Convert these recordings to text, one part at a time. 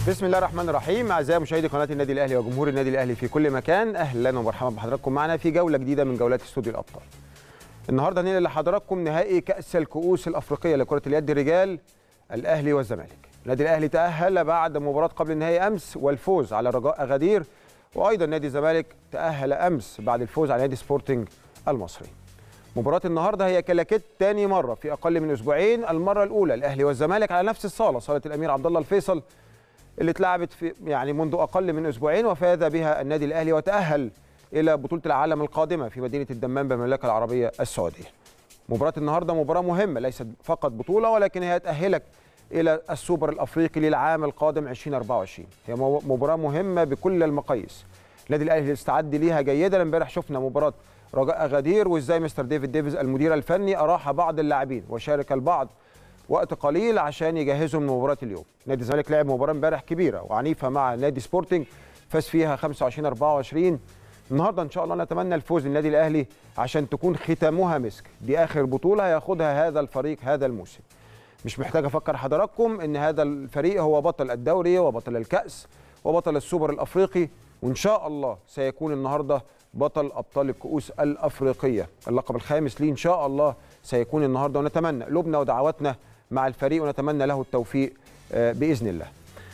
بسم الله الرحمن الرحيم اعزائي مشاهدي قناه النادي الاهلي وجمهور النادي الاهلي في كل مكان اهلا ومرحبا بحضراتكم معنا في جوله جديده من جولات استوديو الابطال. النهارده هننقل لحضراتكم نهائي كاس الكؤوس الافريقيه لكره اليد الرجال الاهلي والزمالك. النادي الاهلي تاهل بعد مباراه قبل النهائي امس والفوز على رجاء غدير وايضا نادي الزمالك تاهل امس بعد الفوز على نادي سبورتنج المصري. مباراة النهارده هي كلاكيت تاني مرة في أقل من أسبوعين، المرة الأولى الأهلي والزمالك على نفس الصالة، صالة الأمير عبد الله الفيصل اللي اتلعبت في يعني منذ أقل من أسبوعين وفاز بها النادي الأهلي وتأهل إلى بطولة العالم القادمة في مدينة الدمام بالمملكة العربية السعودية. مباراة النهارده مباراة مهمة ليست فقط بطولة ولكن هي تأهلك إلى السوبر الأفريقي للعام القادم 2024 هي مباراة مهمة بكل المقاييس النادي الأهلي استعد ليها جيدا امبارح شفنا مباراة رجاء غدير وازاي مستر ديفيد ديفيز المدير الفني اراح بعض اللاعبين وشارك البعض وقت قليل عشان يجهزهم لمباراه اليوم. نادي الزمالك لعب مباراه امبارح كبيره وعنيفه مع نادي سبورتنج فاز فيها 25 24 النهارده ان شاء الله نتمنى الفوز للنادي الاهلي عشان تكون ختامها مسك دي اخر بطوله هياخدها هذا الفريق هذا الموسم. مش محتاج افكر حضراتكم ان هذا الفريق هو بطل الدوري وبطل الكاس وبطل السوبر الافريقي وان شاء الله سيكون النهارده بطل ابطال الكؤوس الافريقيه اللقب الخامس ليه ان شاء الله سيكون النهارده ونتمنى قلوبنا ودعواتنا مع الفريق ونتمنى له التوفيق باذن الله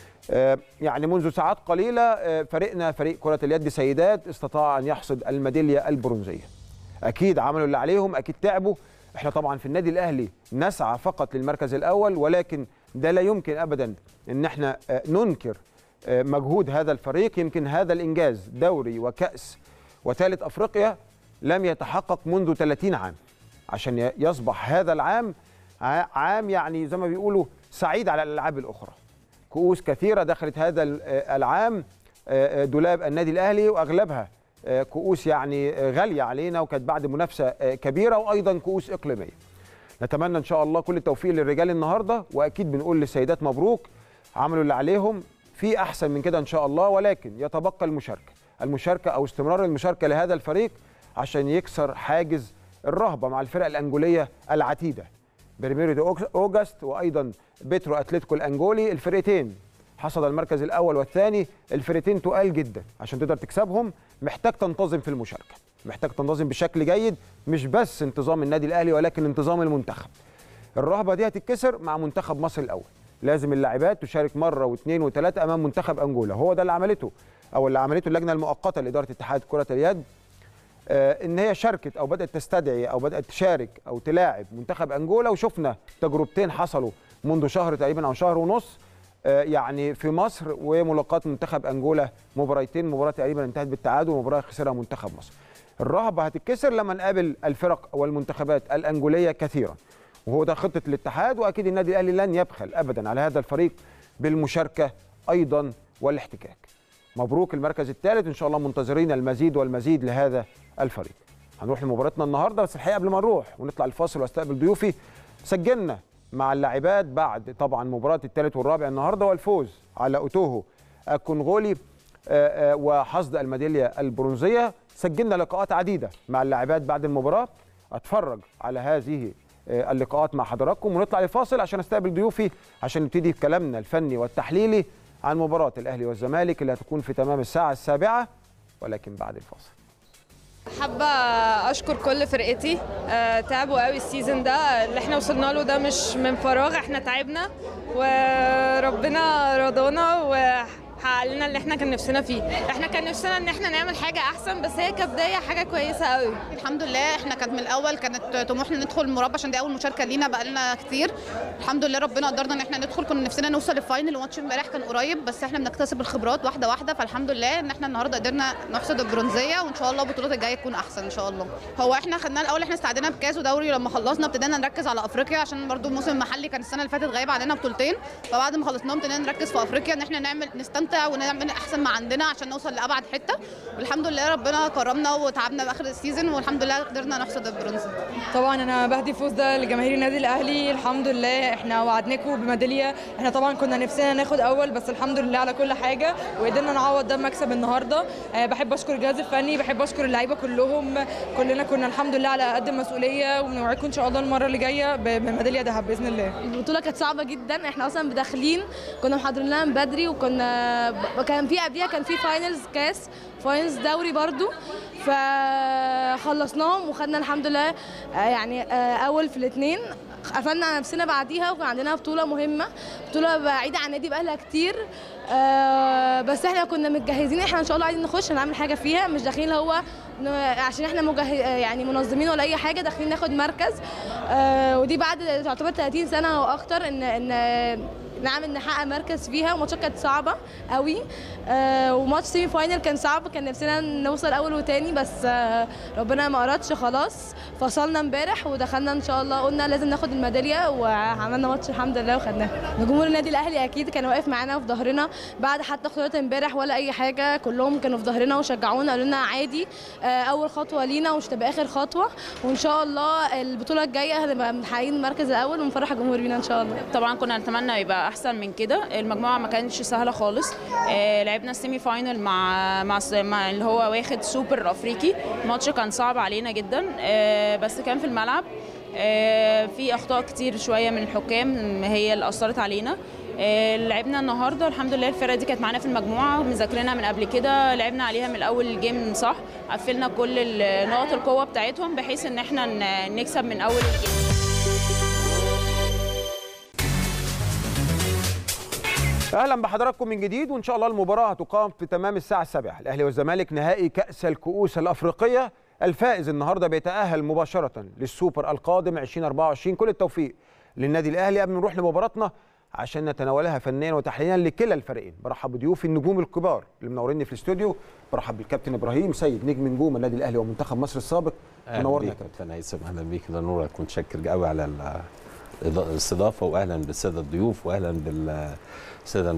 يعني منذ ساعات قليله فريقنا فريق كره اليد سيدات استطاع ان يحصد الميداليه البرونزيه اكيد عملوا اللي عليهم اكيد تعبوا احنا طبعا في النادي الاهلي نسعى فقط للمركز الاول ولكن ده لا يمكن ابدا ان احنا ننكر مجهود هذا الفريق يمكن هذا الانجاز دوري وكاس وثالث افريقيا لم يتحقق منذ 30 عام عشان يصبح هذا العام عام يعني زي ما بيقولوا سعيد على الالعاب الاخرى كؤوس كثيره دخلت هذا العام دولاب النادي الاهلي واغلبها كؤوس يعني غاليه علينا وكانت بعد منافسه كبيره وايضا كؤوس اقليميه نتمنى ان شاء الله كل التوفيق للرجال النهارده واكيد بنقول للسيدات مبروك عملوا اللي عليهم في احسن من كده ان شاء الله ولكن يتبقى المشاركه المشاركه او استمرار المشاركه لهذا الفريق عشان يكسر حاجز الرهبه مع الفرق الانجوليه العتيده بريميرو دي اوجست وايضا بيترو اتلتيكو الانجولي الفرقتين حصد المركز الاول والثاني الفرقتين تقال جدا عشان تقدر تكسبهم محتاج تنتظم في المشاركه محتاج تنتظم بشكل جيد مش بس انتظام النادي الاهلي ولكن انتظام المنتخب الرهبه دي هتتكسر مع منتخب مصر الاول لازم اللاعبات تشارك مره واثنين وثلاثه امام منتخب انجولا هو ده اللي عملته او اللي عملته اللجنه المؤقته لاداره اتحاد كره اليد آه ان هي شاركت او بدات تستدعي او بدات تشارك او تلاعب منتخب انجولا وشفنا تجربتين حصلوا منذ شهر تقريبا او شهر ونص آه يعني في مصر وملاقات منتخب انجولا مباراتين مباراه تقريبا انتهت بالتعادل ومباراه خسرها منتخب مصر الرهبه هتتكسر لما نقابل الفرق والمنتخبات الانجوليه كثيرا وهو ده خطه الاتحاد واكيد النادي الاهلي لن يبخل ابدا على هذا الفريق بالمشاركه ايضا والاحتكاك مبروك المركز الثالث ان شاء الله منتظرين المزيد والمزيد لهذا الفريق هنروح لمباراتنا النهارده بس الحقيقه قبل ما نروح ونطلع الفاصل واستقبل ضيوفي سجلنا مع اللاعبات بعد طبعا مباراه الثالث والرابع النهارده والفوز على اوتوهو الكونغولي وحصد الميداليه البرونزيه سجلنا لقاءات عديده مع اللاعبات بعد المباراه اتفرج على هذه اللقاءات مع حضراتكم ونطلع لفاصل عشان استقبل ضيوفي عشان نبتدي كلامنا الفني والتحليلي عن مباراة الأهلي والزمالك اللي هتكون في تمام الساعة السابعة ولكن بعد الفاصل حابة أشكر كل فرقتي أه تعبوا قوي السيزون ده اللي احنا وصلنا له ده مش من فراغ احنا تعبنا وربنا رضانا و حقق لنا اللي احنا كان نفسنا فيه احنا كان نفسنا ان احنا نعمل حاجه احسن بس هي كبدايه حاجه كويسه قوي الحمد لله احنا كانت من الاول كانت طموحنا ندخل المربع عشان دي اول مشاركه لينا بقى لنا كتير الحمد لله ربنا قدرنا ان احنا ندخل كنا نفسنا نوصل الفاينل وماتش امبارح كان قريب بس احنا بنكتسب الخبرات واحده واحده فالحمد لله ان احنا النهارده قدرنا نحصد البرونزيه وان شاء الله البطولات الجايه تكون احسن ان شاء الله هو احنا خدنا الاول احنا استعدينا بكاس ودوري لما خلصنا ابتدينا نركز على افريقيا عشان برده الموسم المحلي كان السنه اللي فاتت غايب علينا بطولتين فبعد ما خلصناهم ابتدينا نركز في افريقيا ان احنا نعمل نستنتج نستمتع ونعمل احسن ما عندنا عشان نوصل لابعد حته والحمد لله ربنا كرمنا وتعبنا باخر السيزون والحمد لله قدرنا نحصد البرونز طبعا انا بهدي فوز ده لجماهير النادي الاهلي الحمد لله احنا وعدناكم بميداليه احنا طبعا كنا نفسنا ناخد اول بس الحمد لله على كل حاجه وقدرنا نعوض ده بمكسب النهارده أه بحب اشكر الجهاز الفني بحب اشكر اللعيبه كلهم كلنا كنا الحمد لله على قد المسؤوليه وبنوعدكم ان شاء الله المره اللي جايه بميداليه ذهب باذن الله البطوله كانت صعبه جدا احنا اصلا داخلين كنا محضرين لها من بدري وكنا كان في قبليها كان في فاينلز كاس فاينلز دوري برضو فخلصناهم وخدنا الحمد لله يعني اول في الاثنين قفلنا على نفسنا بعديها وكان عندنا بطوله مهمه بطوله بعيده عن النادي بقالها كتير آه بس احنا كنا متجهزين احنا ان شاء الله عايزين نخش هنعمل حاجه فيها مش داخلين هو عشان احنا مجه... يعني منظمين ولا اي حاجه داخلين ناخد مركز آه ودي بعد تعتبر 30 سنه او اكتر ان ان نعمل نحقق مركز فيها وماتشات كانت صعبه قوي آه وماتش سيمي فاينل كان صعب كان نفسنا نوصل اول وتاني بس آه ربنا ما اردش خلاص فصلنا امبارح ودخلنا ان شاء الله قلنا لازم ناخد الميداليه وعملنا ماتش الحمد لله وخدناها جمهور النادي الاهلي اكيد كان واقف معانا في ظهرنا بعد حتى خساره امبارح ولا اي حاجه كلهم كانوا في ظهرنا وشجعونا قالوا لنا عادي آه اول خطوه لينا ومش تبقى اخر خطوه وان شاء الله البطوله الجايه هنبقى محققين المركز الاول ونفرح الجمهور بينا ان شاء الله طبعا كنا نتمنى يبقى احسن من كده المجموعه ما كانتش سهله خالص آه لعبنا السيمي فاينل مع مع, مع اللي هو واخد سوبر افريقي الماتش كان صعب علينا جدا آه بس كان في الملعب آه في اخطاء كتير شويه من الحكام هي اللي اثرت علينا آه لعبنا النهارده الحمد لله الفرقه دي كانت معانا في المجموعه مذاكرينها من قبل كده لعبنا عليها من اول الجيم صح قفلنا كل نقط القوه بتاعتهم بحيث ان احنا نكسب من اول الجيم اهلا بحضراتكم من جديد وان شاء الله المباراه هتقام في تمام الساعه 7 الاهلي والزمالك نهائي كاس الكؤوس الافريقيه الفائز النهارده بيتاهل مباشره للسوبر القادم 2024 كل التوفيق للنادي الاهلي قبل ما نروح لمباراتنا عشان نتناولها فنيا وتحليلا لكلا الفريقين برحب بضيوفي النجوم الكبار اللي منوريني في الاستوديو برحب بالكابتن ابراهيم سيد نجم نجوم النادي الاهلي ومنتخب مصر السابق منورنا يا كابتن هيثم اهلا بيك ده نورك متشكر قوي على الاستضافه واهلا بالساده الضيوف واهلا بالساده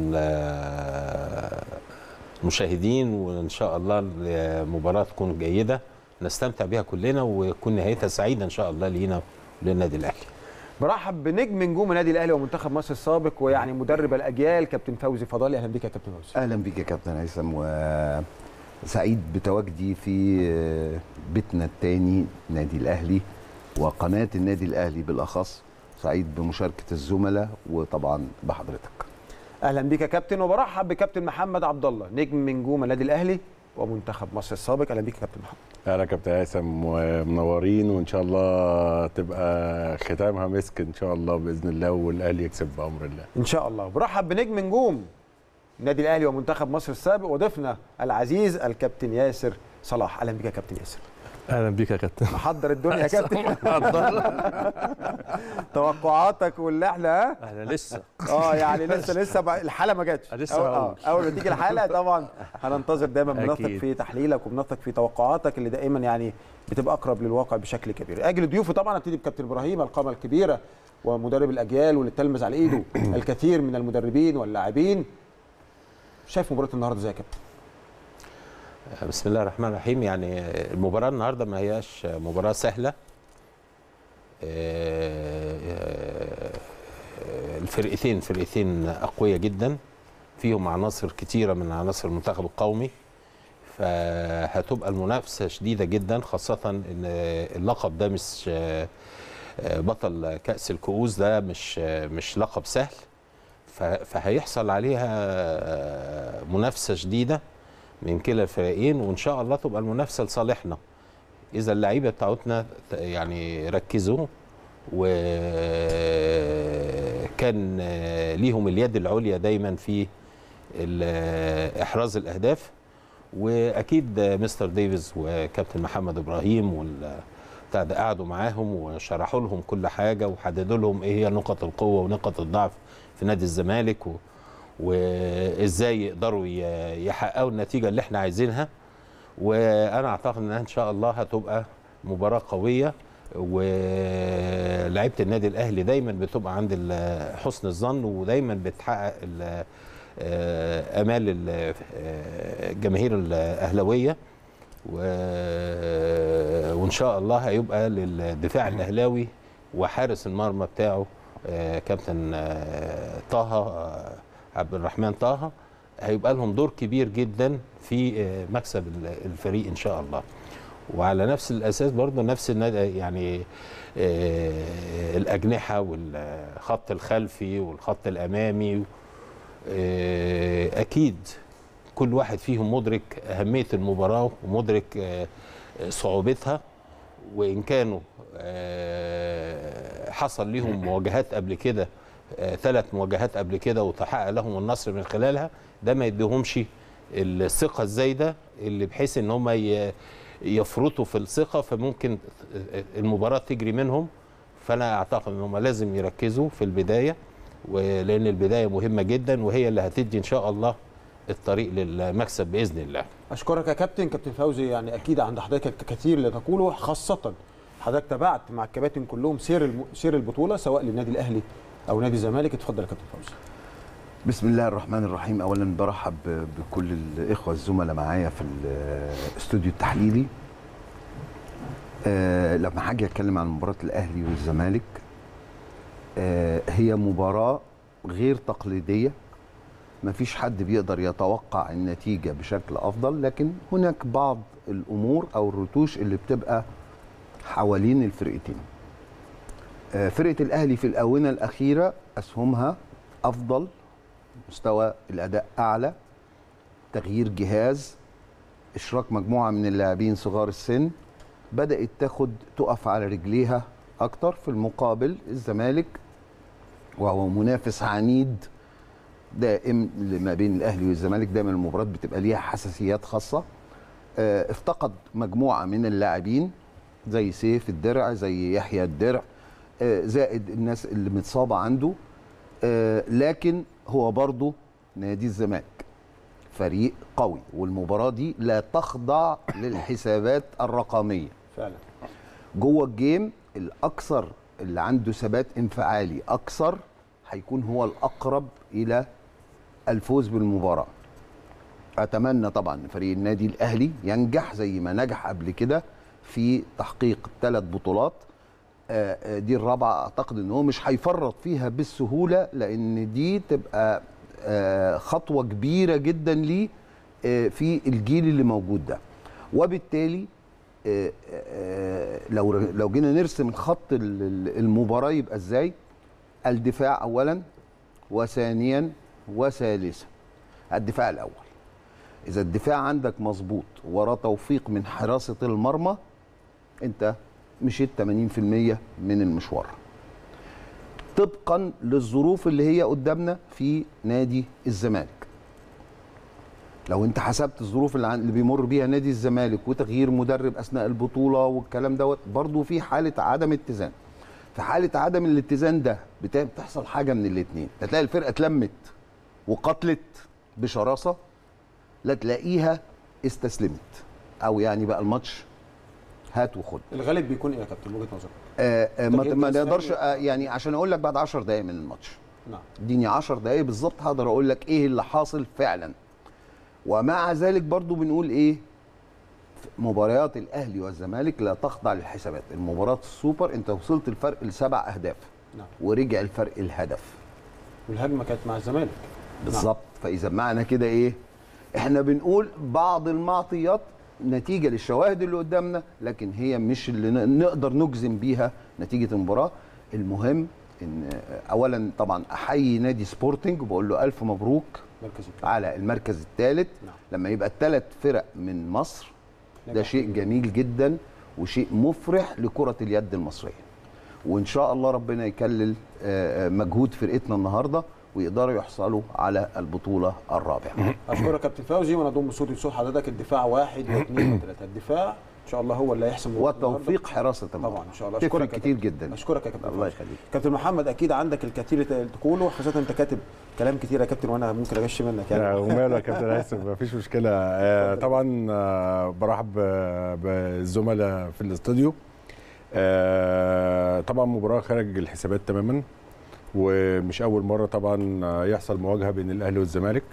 المشاهدين وان شاء الله المباراه تكون جيده نستمتع بها كلنا ويكون نهايتها سعيده ان شاء الله لينا وللنادي الاهلي برحب بنجم نجوم النادي الاهلي ومنتخب مصر السابق ويعني مدرب الاجيال كابتن فوزي فضالي اهلا بيك يا كابتن فوزي اهلا بيك يا كابتن هيثم وسعيد بتواجدي في بيتنا الثاني نادي الاهلي وقناه النادي الاهلي بالاخص سعيد بمشاركه الزملاء وطبعا بحضرتك اهلا بيك يا كابتن وبرحب بكابتن محمد عبد الله نجم نجوم النادي الاهلي ومنتخب مصر السابق اهلا بيك يا كابتن محمد اهلا كابتن هيثم ومنورين وان شاء الله تبقى ختامها مسك ان شاء الله باذن الله والاهلي يكسب بامر الله ان شاء الله برحب بنجم نجوم النادي الاهلي ومنتخب مصر السابق وضيفنا العزيز الكابتن ياسر صلاح اهلا بيك يا كابتن ياسر اهلا بيك يا كابتن محضر الدنيا يا كابتن توقعاتك واللي احنا ها احنا لسه اه يعني لسه لسه الحاله ما جاتش لسه أول, آه اول ما تيجي الحاله طبعا هننتظر دايما بنثق في تحليلك وبنثق في توقعاتك اللي دائما يعني بتبقى اقرب للواقع بشكل كبير اجل ضيوفي طبعا ابتدي بكابتن ابراهيم القامه الكبيره ومدرب الاجيال واللي تلمذ على ايده الكثير من المدربين واللاعبين شايف مباراه النهارده ازاي يا كابتن بسم الله الرحمن الرحيم يعني المباراة النهاردة ما هياش مباراة سهلة الفرقتين فرقتين أقوياء جدا فيهم عناصر كتيرة من عناصر المنتخب القومي فهتبقى المنافسة شديدة جدا خاصة إن اللقب ده مش بطل كأس الكؤوس ده مش مش لقب سهل فهيحصل عليها منافسة شديدة من كلا الفريقين وان شاء الله تبقى المنافسه لصالحنا اذا اللعيبه بتاعتنا يعني ركزوا وكان ليهم اليد العليا دايما في احراز الاهداف واكيد مستر ديفيز وكابتن محمد ابراهيم وال بتاع ده قعدوا معاهم وشرحوا لهم كل حاجه وحددوا لهم ايه هي نقط القوه ونقط الضعف في نادي الزمالك و وازاي يقدروا يحققوا النتيجه اللي احنا عايزينها وانا اعتقد انها ان شاء الله هتبقى مباراه قويه ولعيبه النادي الاهلي دايما بتبقى عند حسن الظن ودايما بتحقق آه، امال ال- آه، الجماهير الاهلاويه و- وان شاء الله هيبقى للدفاع الاهلاوي وحارس المرمى بتاعه آه، كابتن آه، طه آه، عبد الرحمن طه هيبقى لهم دور كبير جدا في آه، مكسب ال- الفريق ان شاء الله وعلى نفس الاساس برضه نفس النادي يعني آه، الاجنحه والخط الخلفي والخط الامامي آه، اكيد كل واحد فيهم مدرك اهميه المباراه ومدرك آه، صعوبتها وان كانوا آه، حصل لهم مواجهات قبل كده ثلاث مواجهات قبل كده وتحقق لهم النصر من خلالها ده ما يديهمش الثقه الزايده اللي بحيث ان هم ي- يفرطوا في الثقه فممكن المباراه تجري منهم فانا اعتقد ان هم لازم يركزوا في البدايه ولان البدايه مهمه جدا وهي اللي هتدي ان شاء الله الطريق للمكسب باذن الله اشكرك يا كابتن كابتن فوزي يعني اكيد عند حضرتك كثير لتقوله خاصه حضرتك تابعت مع الكباتن كلهم سير الم... سير البطوله سواء للنادي الاهلي او نادي الزمالك اتفضل يا كابتن فوزي بسم الله الرحمن الرحيم اولا برحب ب- بكل الاخوه الزملاء معايا في الاستوديو التحليلي آه لما هاجي اتكلم عن مباراه الاهلي والزمالك آه هي مباراه غير تقليديه مفيش حد بيقدر يتوقع النتيجه بشكل افضل لكن هناك بعض الامور او الرتوش اللي بتبقى حوالين الفرقتين آه، فرقه الاهلي في الاونه الاخيره اسهمها افضل مستوى الاداء اعلى تغيير جهاز اشراك مجموعه من اللاعبين صغار السن بدات تاخد تقف على رجليها اكتر في المقابل الزمالك وهو منافس عنيد دائم ما بين الاهلي والزمالك دايما المباراه بتبقى ليها حساسيات خاصه آه، افتقد مجموعه من اللاعبين زي سيف الدرع زي يحيى الدرع آه، زائد الناس اللي متصابه عنده آه، لكن هو برضه نادي الزمالك فريق قوي والمباراه دي لا تخضع للحسابات الرقميه فعلا جوه الجيم الاكثر اللي عنده ثبات انفعالي اكثر هيكون هو الاقرب الى الفوز بالمباراه اتمنى طبعا ان فريق النادي الاهلي ينجح زي ما نجح قبل كده في تحقيق ثلاث بطولات آه، آه، دي الرابعه اعتقد ان هو مش هيفرط فيها بالسهوله لان دي تبقى آه، خطوه كبيره جدا ليه آه، في الجيل اللي موجود ده وبالتالي آه، آه، لو لو جينا نرسم خط ال- ال- المباراه يبقى ازاي الدفاع اولا وثانيا وثالثا الدفاع الاول اذا الدفاع عندك مظبوط وراه توفيق من حراسه المرمى انت مشيت 80% من المشوار طبقا للظروف اللي هي قدامنا في نادي الزمالك لو انت حسبت الظروف اللي, عن- اللي بيمر بيها نادي الزمالك وتغيير مدرب اثناء البطوله والكلام دوت برضه في حاله عدم اتزان في حاله عدم الاتزان ده بتا- بتحصل حاجه من الاثنين تلاقي الفرقه اتلمت وقتلت بشراسه لا تلاقيها استسلمت او يعني بقى الماتش هات وخد الغالب بيكون ايه يا كابتن من وجهه نظرك آه آه ما تغيير ما جهاز نقدرش فني. آه يعني عشان اقول لك بعد 10 دقائق من الماتش نعم اديني 10 دقائق بالظبط هقدر اقول لك ايه اللي حاصل فعلا ومع ذلك برضو بنقول ايه مباريات الاهلي والزمالك لا تخضع للحسابات المباراه السوبر انت وصلت الفرق لسبع اهداف نعم ورجع الفرق الهدف والهجمه كانت مع الزمالك بالظبط فاذا معنى كده ايه احنا بنقول بعض المعطيات نتيجه للشواهد اللي قدامنا لكن هي مش اللي ن- نقدر نجزم بيها نتيجه المباراه المهم ان اولا طبعا احيي نادي سبورتنج وبقول له الف مبروك مركز على المركز الثالث نعم. لما يبقى الثلاث فرق من مصر ده نجاح شيء كبير. جميل جدا وشيء مفرح لكره اليد المصريه وان شاء الله ربنا يكلل آه، آه، مجهود فرقتنا النهارده ويقدروا يحصلوا على البطوله الرابعه اشكرك يا كابتن فوزي وانا اضم صوتي لصوت حضرتك الدفاع واحد واثنين وثلاثه الدفاع ان شاء الله هو اللي هيحسم المباراة وتوفيق النهاردة. حراسه المرمى طبعا ان شاء الله تفرق اشكرك يا كتير كابتن. جدا اشكرك يا كابتن الله فوزي. يخليك كابتن محمد اكيد عندك الكثير تقوله خاصه انت كاتب كلام كتير يا كابتن وانا ممكن اغش منك لا، يعني وماله يا كابتن هيثم مفيش مشكله آه، طبعا آه، برحب ب- بالزملاء في الاستوديو آه، طبعا مباراه خارج الحسابات تماما ومش اول مره طبعا آه، يحصل مواجهه بين الاهلي والزمالك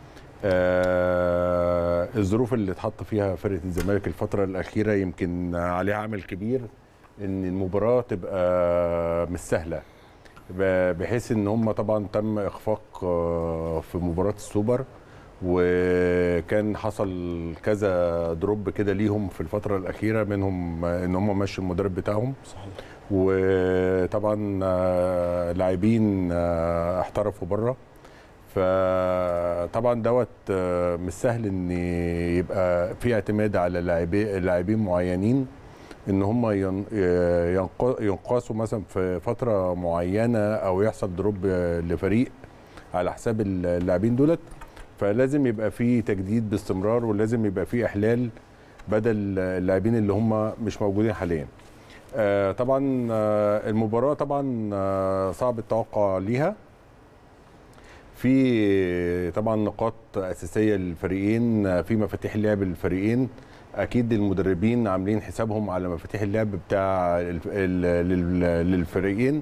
آه، الظروف اللي اتحط فيها فرقه الزمالك الفتره الاخيره يمكن عليها عامل كبير ان المباراه تبقى مش سهله ب- بحيث ان هم طبعا تم اخفاق آه، في مباراه السوبر وكان حصل كذا دروب كده ليهم في الفتره الاخيره منهم آه، ان هم مشوا المدرب بتاعهم صحيح وطبعا آه، لاعبين آه، احترفوا بره فطبعا دوت آه، مش سهل ان يبقى في اعتماد على لاعبي- لاعبين معينين ان هم ين- ينق- ينقصوا مثلا في فتره معينه او يحصل دروب لفريق على حساب اللاعبين دولت فلازم يبقى في تجديد باستمرار ولازم يبقى في احلال بدل اللاعبين اللي هم مش موجودين حاليا آه، طبعا آه، المباراه طبعا آه، صعب التوقع ليها في طبعا نقاط اساسيه للفريقين آه، في مفاتيح لعب للفريقين اكيد المدربين عاملين حسابهم على مفاتيح اللعب بتاع الف- ال- لل- للفريقين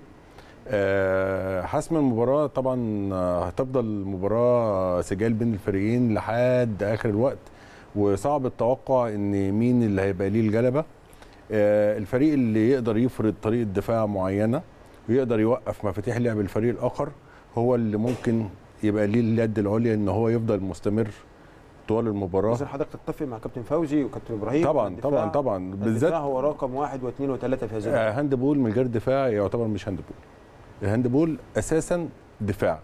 آه، حسم المباراه طبعا آه، هتفضل مباراه سجال بين الفريقين لحد اخر الوقت وصعب التوقع ان مين اللي هيبقى ليه الجلبه آه، الفريق اللي يقدر يفرض طريقه دفاع معينه ويقدر يوقف مفاتيح لعب الفريق الاخر هو اللي ممكن يبقى ليه اليد العليا ان هو يفضل مستمر طوال المباراه لازم حضرتك تتفق مع كابتن فوزي وكابتن ابراهيم طبعا الدفاع- طبعا طبعا بالذات بالذات هو رقم واحد واثنين وثلاثه في هذه آه، المباراة. هاند بول من غير دفاع يعتبر مش هاند بول الهاند بول اساسا دفاع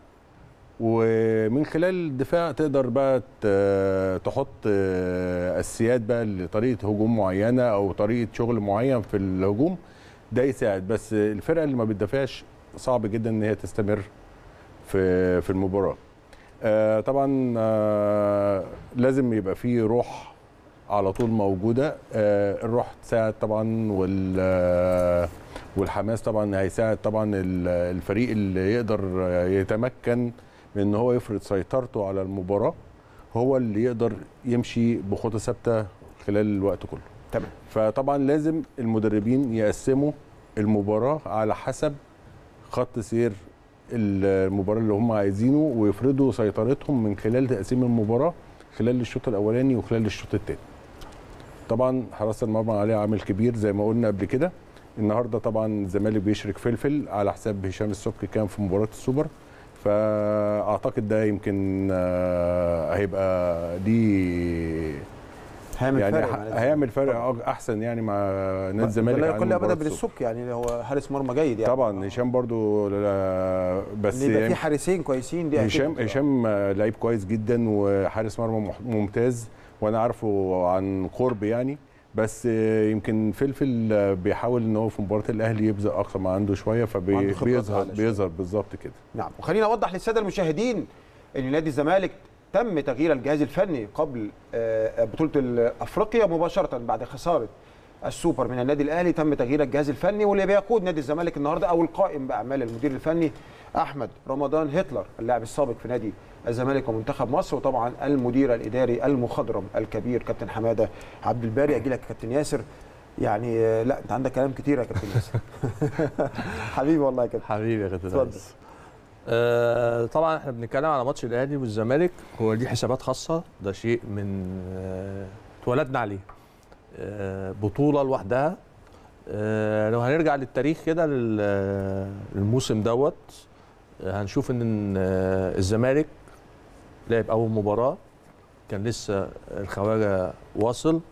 ومن خلال الدفاع تقدر بقى ت- تحط آه، اساسيات بقى لطريقه هجوم معينه او طريقه شغل معين في الهجوم ده يساعد بس الفرقه اللي ما بتدافعش صعب جدا ان هي تستمر في في المباراه آه، طبعا آه، لازم يبقى في روح على طول موجوده آه، الروح تساعد طبعا وال آه، والحماس طبعا هيساعد طبعا ال- الفريق اللي يقدر يتمكن من ان هو يفرض سيطرته على المباراه هو اللي يقدر يمشي بخطى ثابته خلال الوقت كله تمام فطبعا لازم المدربين يقسموا المباراه على حسب خط سير المباراه اللي هم عايزينه ويفرضوا سيطرتهم من خلال تقسيم المباراه خلال الشوط الاولاني وخلال الشوط الثاني طبعا حراسه المرمى عليها عامل كبير زي ما قلنا قبل كده النهارده طبعا الزمالك بيشرك فلفل على حساب هشام السبكي كان في مباراه السوبر فاعتقد ده يمكن آه، هيبقى دي هيعمل يعني فرق ح- مع نادي هيعمل فرق طبعاً. أج- احسن يعني مع نادي الزمالك لا عن يقل ابدا مباراة السوبر. بالسك يعني هو حارس مرمى جيد يعني طبعا هشام برضو لا- بس بس يبقى في يعني حارسين كويسين دي أكيد هشام بتبقى. هشام آه، لعيب كويس جدا وحارس مرمى مح- ممتاز وانا عارفه عن قرب يعني بس آه، يمكن فلفل آه، بيحاول ان هو في مباراه الاهلي يبذل اقصى ما عنده شويه وعنده خبرات فبيظهر أعلى شوية. بيظهر بالظبط كده نعم وخلينا اوضح للساده المشاهدين ان نادي الزمالك تم تغيير الجهاز الفني قبل آه، بطوله افريقيا مباشره بعد خساره السوبر من النادي الاهلي تم تغيير الجهاز الفني واللي بيقود نادي الزمالك النهارده او القائم باعمال المدير الفني احمد رمضان هتلر اللاعب السابق في نادي الزمالك ومنتخب مصر وطبعا المدير الاداري المخضرم الكبير كابتن حماده عبد الباري اجي لك يا كابتن ياسر يعني آه، لا انت عندك كلام كتير يا كابتن ياسر حبيبي والله يا كابتن حبيبي يا كابتن اتفضل. ريس. آه طبعا احنا بنتكلم على ماتش الاهلي والزمالك هو دي حسابات خاصه ده شيء من آه اتولدنا عليه آه بطوله لوحدها آه لو هنرجع للتاريخ كده لل- للموسم دوت آه هنشوف ان آه الزمالك لعب اول مباراه كان لسه الخواجه واصل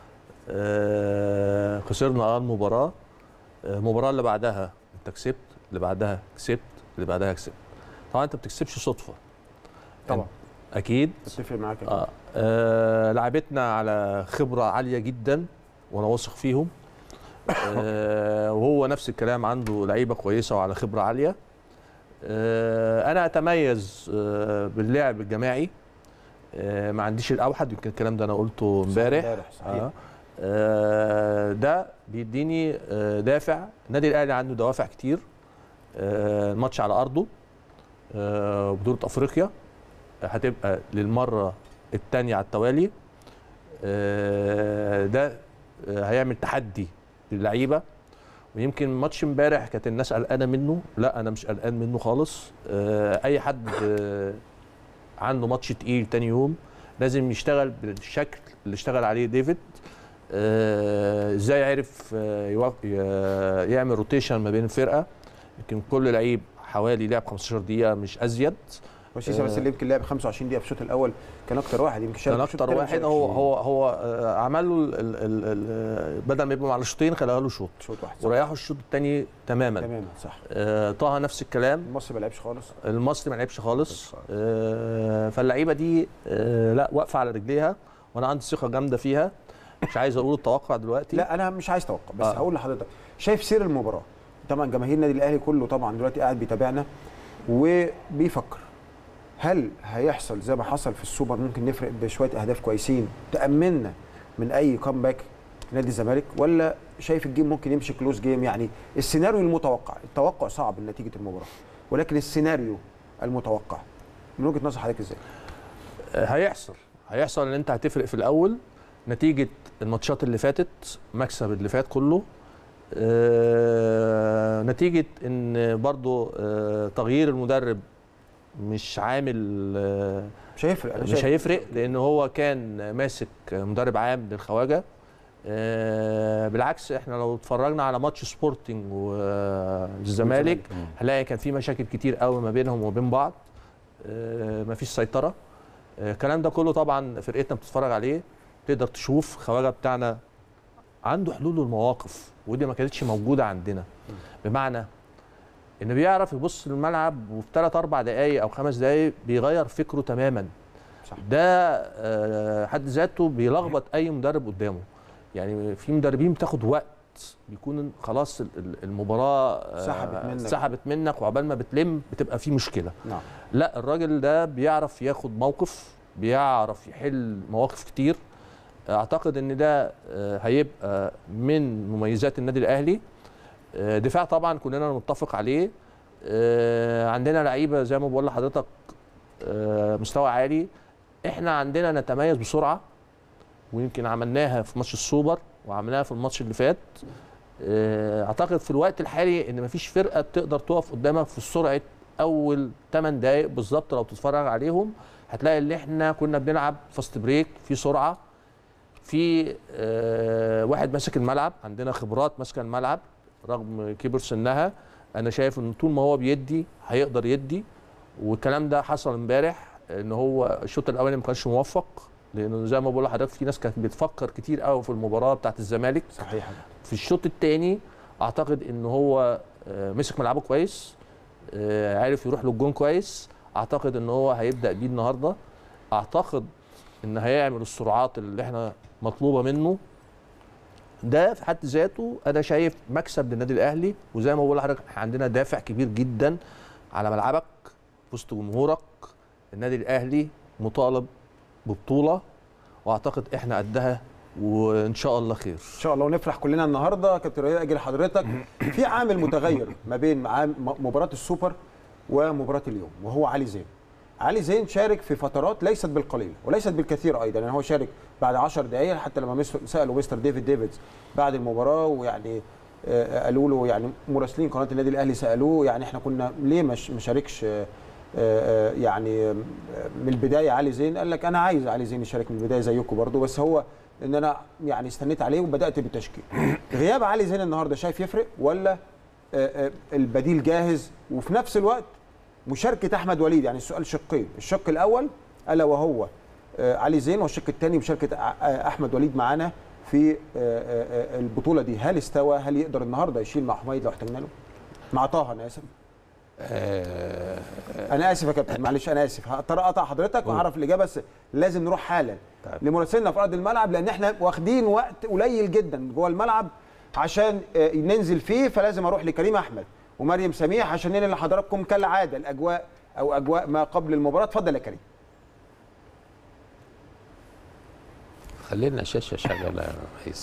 آه خسرنا اه المباراه آه، المباراه اللي بعدها انت كسبت اللي بعدها كسبت اللي بعدها كسبت طبعا انت ما بتكسبش صدفه طبعا. اكيد اتفق معاك يا آه. آه لعبتنا على خبره عاليه جدا وانا واثق فيهم آه وهو نفس الكلام عنده لعيبه كويسه وعلى خبره عاليه آه انا اتميز آه باللعب الجماعي آه ما عنديش الاوحد يمكن الكلام ده انا قلته امبارح امبارح صحيح آه. آه ده بيديني آه دافع النادي الاهلي عنده دوافع كتير آه الماتش على ارضه آه بطوله افريقيا هتبقى للمره الثانيه على التوالي آه ده آه هيعمل تحدي للعيبه ويمكن ماتش امبارح كانت الناس قلقانه منه لا انا مش قلقان منه خالص آه، اي حد آه، عنده ماتش تقيل تاني يوم لازم يشتغل بالشكل اللي اشتغل عليه ديفيد آه، ازاي عرف آه، يوق- ي- يعمل روتيشن ما بين الفرقه يمكن كل لعيب حوالي لعب 15 دقيقه مش ازيد وسيسه بس اللي يمكن لعب 25 دقيقه في الشوط الاول كان اكتر واحد يمكن شارك كان في الشوط اكتر التاني واحد ما هو شاركش. هو هو آه، عمل له ال- ال- ال- ال- بدل ما يبقوا على شوطين خلاها له شوط شوط واحد صح. وريحوا الشوط الثاني تماما تماما صح آه، طه نفس الكلام المصري ما لعبش خالص المصري ما لعبش خالص آه، فاللعيبه دي آه، لا واقفه على رجليها وانا عندي ثقه جامده فيها مش عايز اقول التوقع دلوقتي لا انا مش عايز توقع بس آه. هقول لحضرتك شايف سير المباراه طبعا جماهير النادي الاهلي كله طبعا دلوقتي قاعد بيتابعنا وبيفكر هل هيحصل زي ما حصل في السوبر ممكن نفرق بشويه اهداف كويسين تامنا من اي كامباك نادي الزمالك ولا شايف الجيم ممكن يمشي كلوز جيم يعني السيناريو المتوقع التوقع صعب نتيجه المباراه ولكن السيناريو المتوقع من وجهه نظر حضرتك ازاي آه، هيحصل هيحصل ان انت هتفرق في الاول نتيجه الماتشات اللي فاتت مكسب اللي فات كله آه، نتيجه ان برضو آه، تغيير المدرب مش عامل آه، مش هيفرق أنا مش شايف. هيفرق لان هو كان ماسك مدرب عام للخواجه آه، بالعكس احنا لو اتفرجنا على ماتش سبورتنج والزمالك هنلاقي كان في مشاكل كتير قوي ما بينهم وبين بعض آه، مفيش سيطره آه، الكلام ده كله طبعا فرقتنا بتتفرج عليه تقدر تشوف خواجه بتاعنا عنده حلول للمواقف ودي ما كانتش موجوده عندنا بمعنى ان بيعرف يبص للملعب وفي ثلاث اربع دقائق او خمس دقائق بيغير فكره تماما صح. ده آه، حد ذاته بيلخبط اي مدرب قدامه يعني في مدربين بتاخد وقت بيكون خلاص ال- ال- المباراه آه، سحبت منك. سحبت منك وعقبال ما بتلم بتبقى في مشكله نعم لا الراجل ده بيعرف ياخد موقف بيعرف يحل مواقف كتير اعتقد ان ده آه، هيبقى من مميزات النادي الاهلي آه، دفاع طبعا كلنا نتفق عليه آه، عندنا لعيبه زي ما بقول لحضرتك آه، مستوى عالي احنا عندنا نتميز بسرعه ويمكن عملناها في ماتش السوبر وعملناها في الماتش اللي فات آه، اعتقد في الوقت الحالي ان مفيش فرقه بتقدر تقف قدامك في سرعه اول 8 دقائق بالظبط لو تتفرج عليهم هتلاقي ان احنا كنا بنلعب فاست بريك في سرعه في آه، واحد ماسك الملعب عندنا خبرات ماسكه الملعب رغم كبر سنها انا شايف ان طول ما هو بيدي هيقدر يدي والكلام ده حصل امبارح ان هو الشوط الاولاني ما كانش موفق لانه زي ما بقول لحضرتك في ناس كانت بتفكر كتير قوي في المباراه بتاعت الزمالك صحيح في الشوط الثاني اعتقد ان هو آه، مسك ملعبه كويس آه، عارف يروح للجون كويس اعتقد ان هو هيبدا بيه النهارده اعتقد ان هيعمل السرعات اللي احنا مطلوبه منه ده في حد ذاته انا شايف مكسب للنادي الاهلي وزي ما بقول لحضرتك احنا عندنا دافع كبير جدا على ملعبك وسط جمهورك النادي الاهلي مطالب ببطوله واعتقد احنا قدها وان شاء الله خير ان شاء الله ونفرح كلنا النهارده كابتن رؤية اجي لحضرتك في عامل متغير ما بين عام- م- مباراه السوبر ومباراه اليوم وهو علي زين علي زين شارك في فترات ليست بالقليل وليست بالكثير ايضا يعني هو شارك بعد 10 دقائق حتى لما مس- سالوا مستر ديفيد ديفيدز بعد المباراه ويعني آه، قالوا له يعني مراسلين قناه النادي الاهلي سالوه يعني احنا كنا ليه مش مشاركش آه، آه، يعني آه، من البدايه علي زين قال لك انا عايز علي زين يشارك من البدايه زيكم برضو بس هو ان انا يعني استنيت عليه وبدات بالتشكيل غياب علي زين النهارده شايف يفرق ولا آه، آه، البديل جاهز وفي نفس الوقت مشاركه احمد وليد يعني السؤال شقين الشق الاول الا وهو آه، علي زين والشق الثاني مشاركه أ- آه، احمد وليد معانا في آه، آه، آه، البطوله دي هل استوى هل يقدر النهارده يشيل مع حميد لو احتاجنا له مع طه انا اسف انا اسف يا كابتن معلش انا اسف هضطر اقطع حضرتك واعرف الاجابه بس لازم نروح حالا طيب. لمراسلنا في ارض الملعب لان احنا واخدين وقت قليل جدا جوه الملعب عشان آه، ننزل فيه فلازم اروح لكريم احمد ومريم سميح عشان ننقل لحضراتكم كالعاده الاجواء او اجواء ما قبل المباراه اتفضل يا كريم خلينا الشاشه شغاله يا رئيس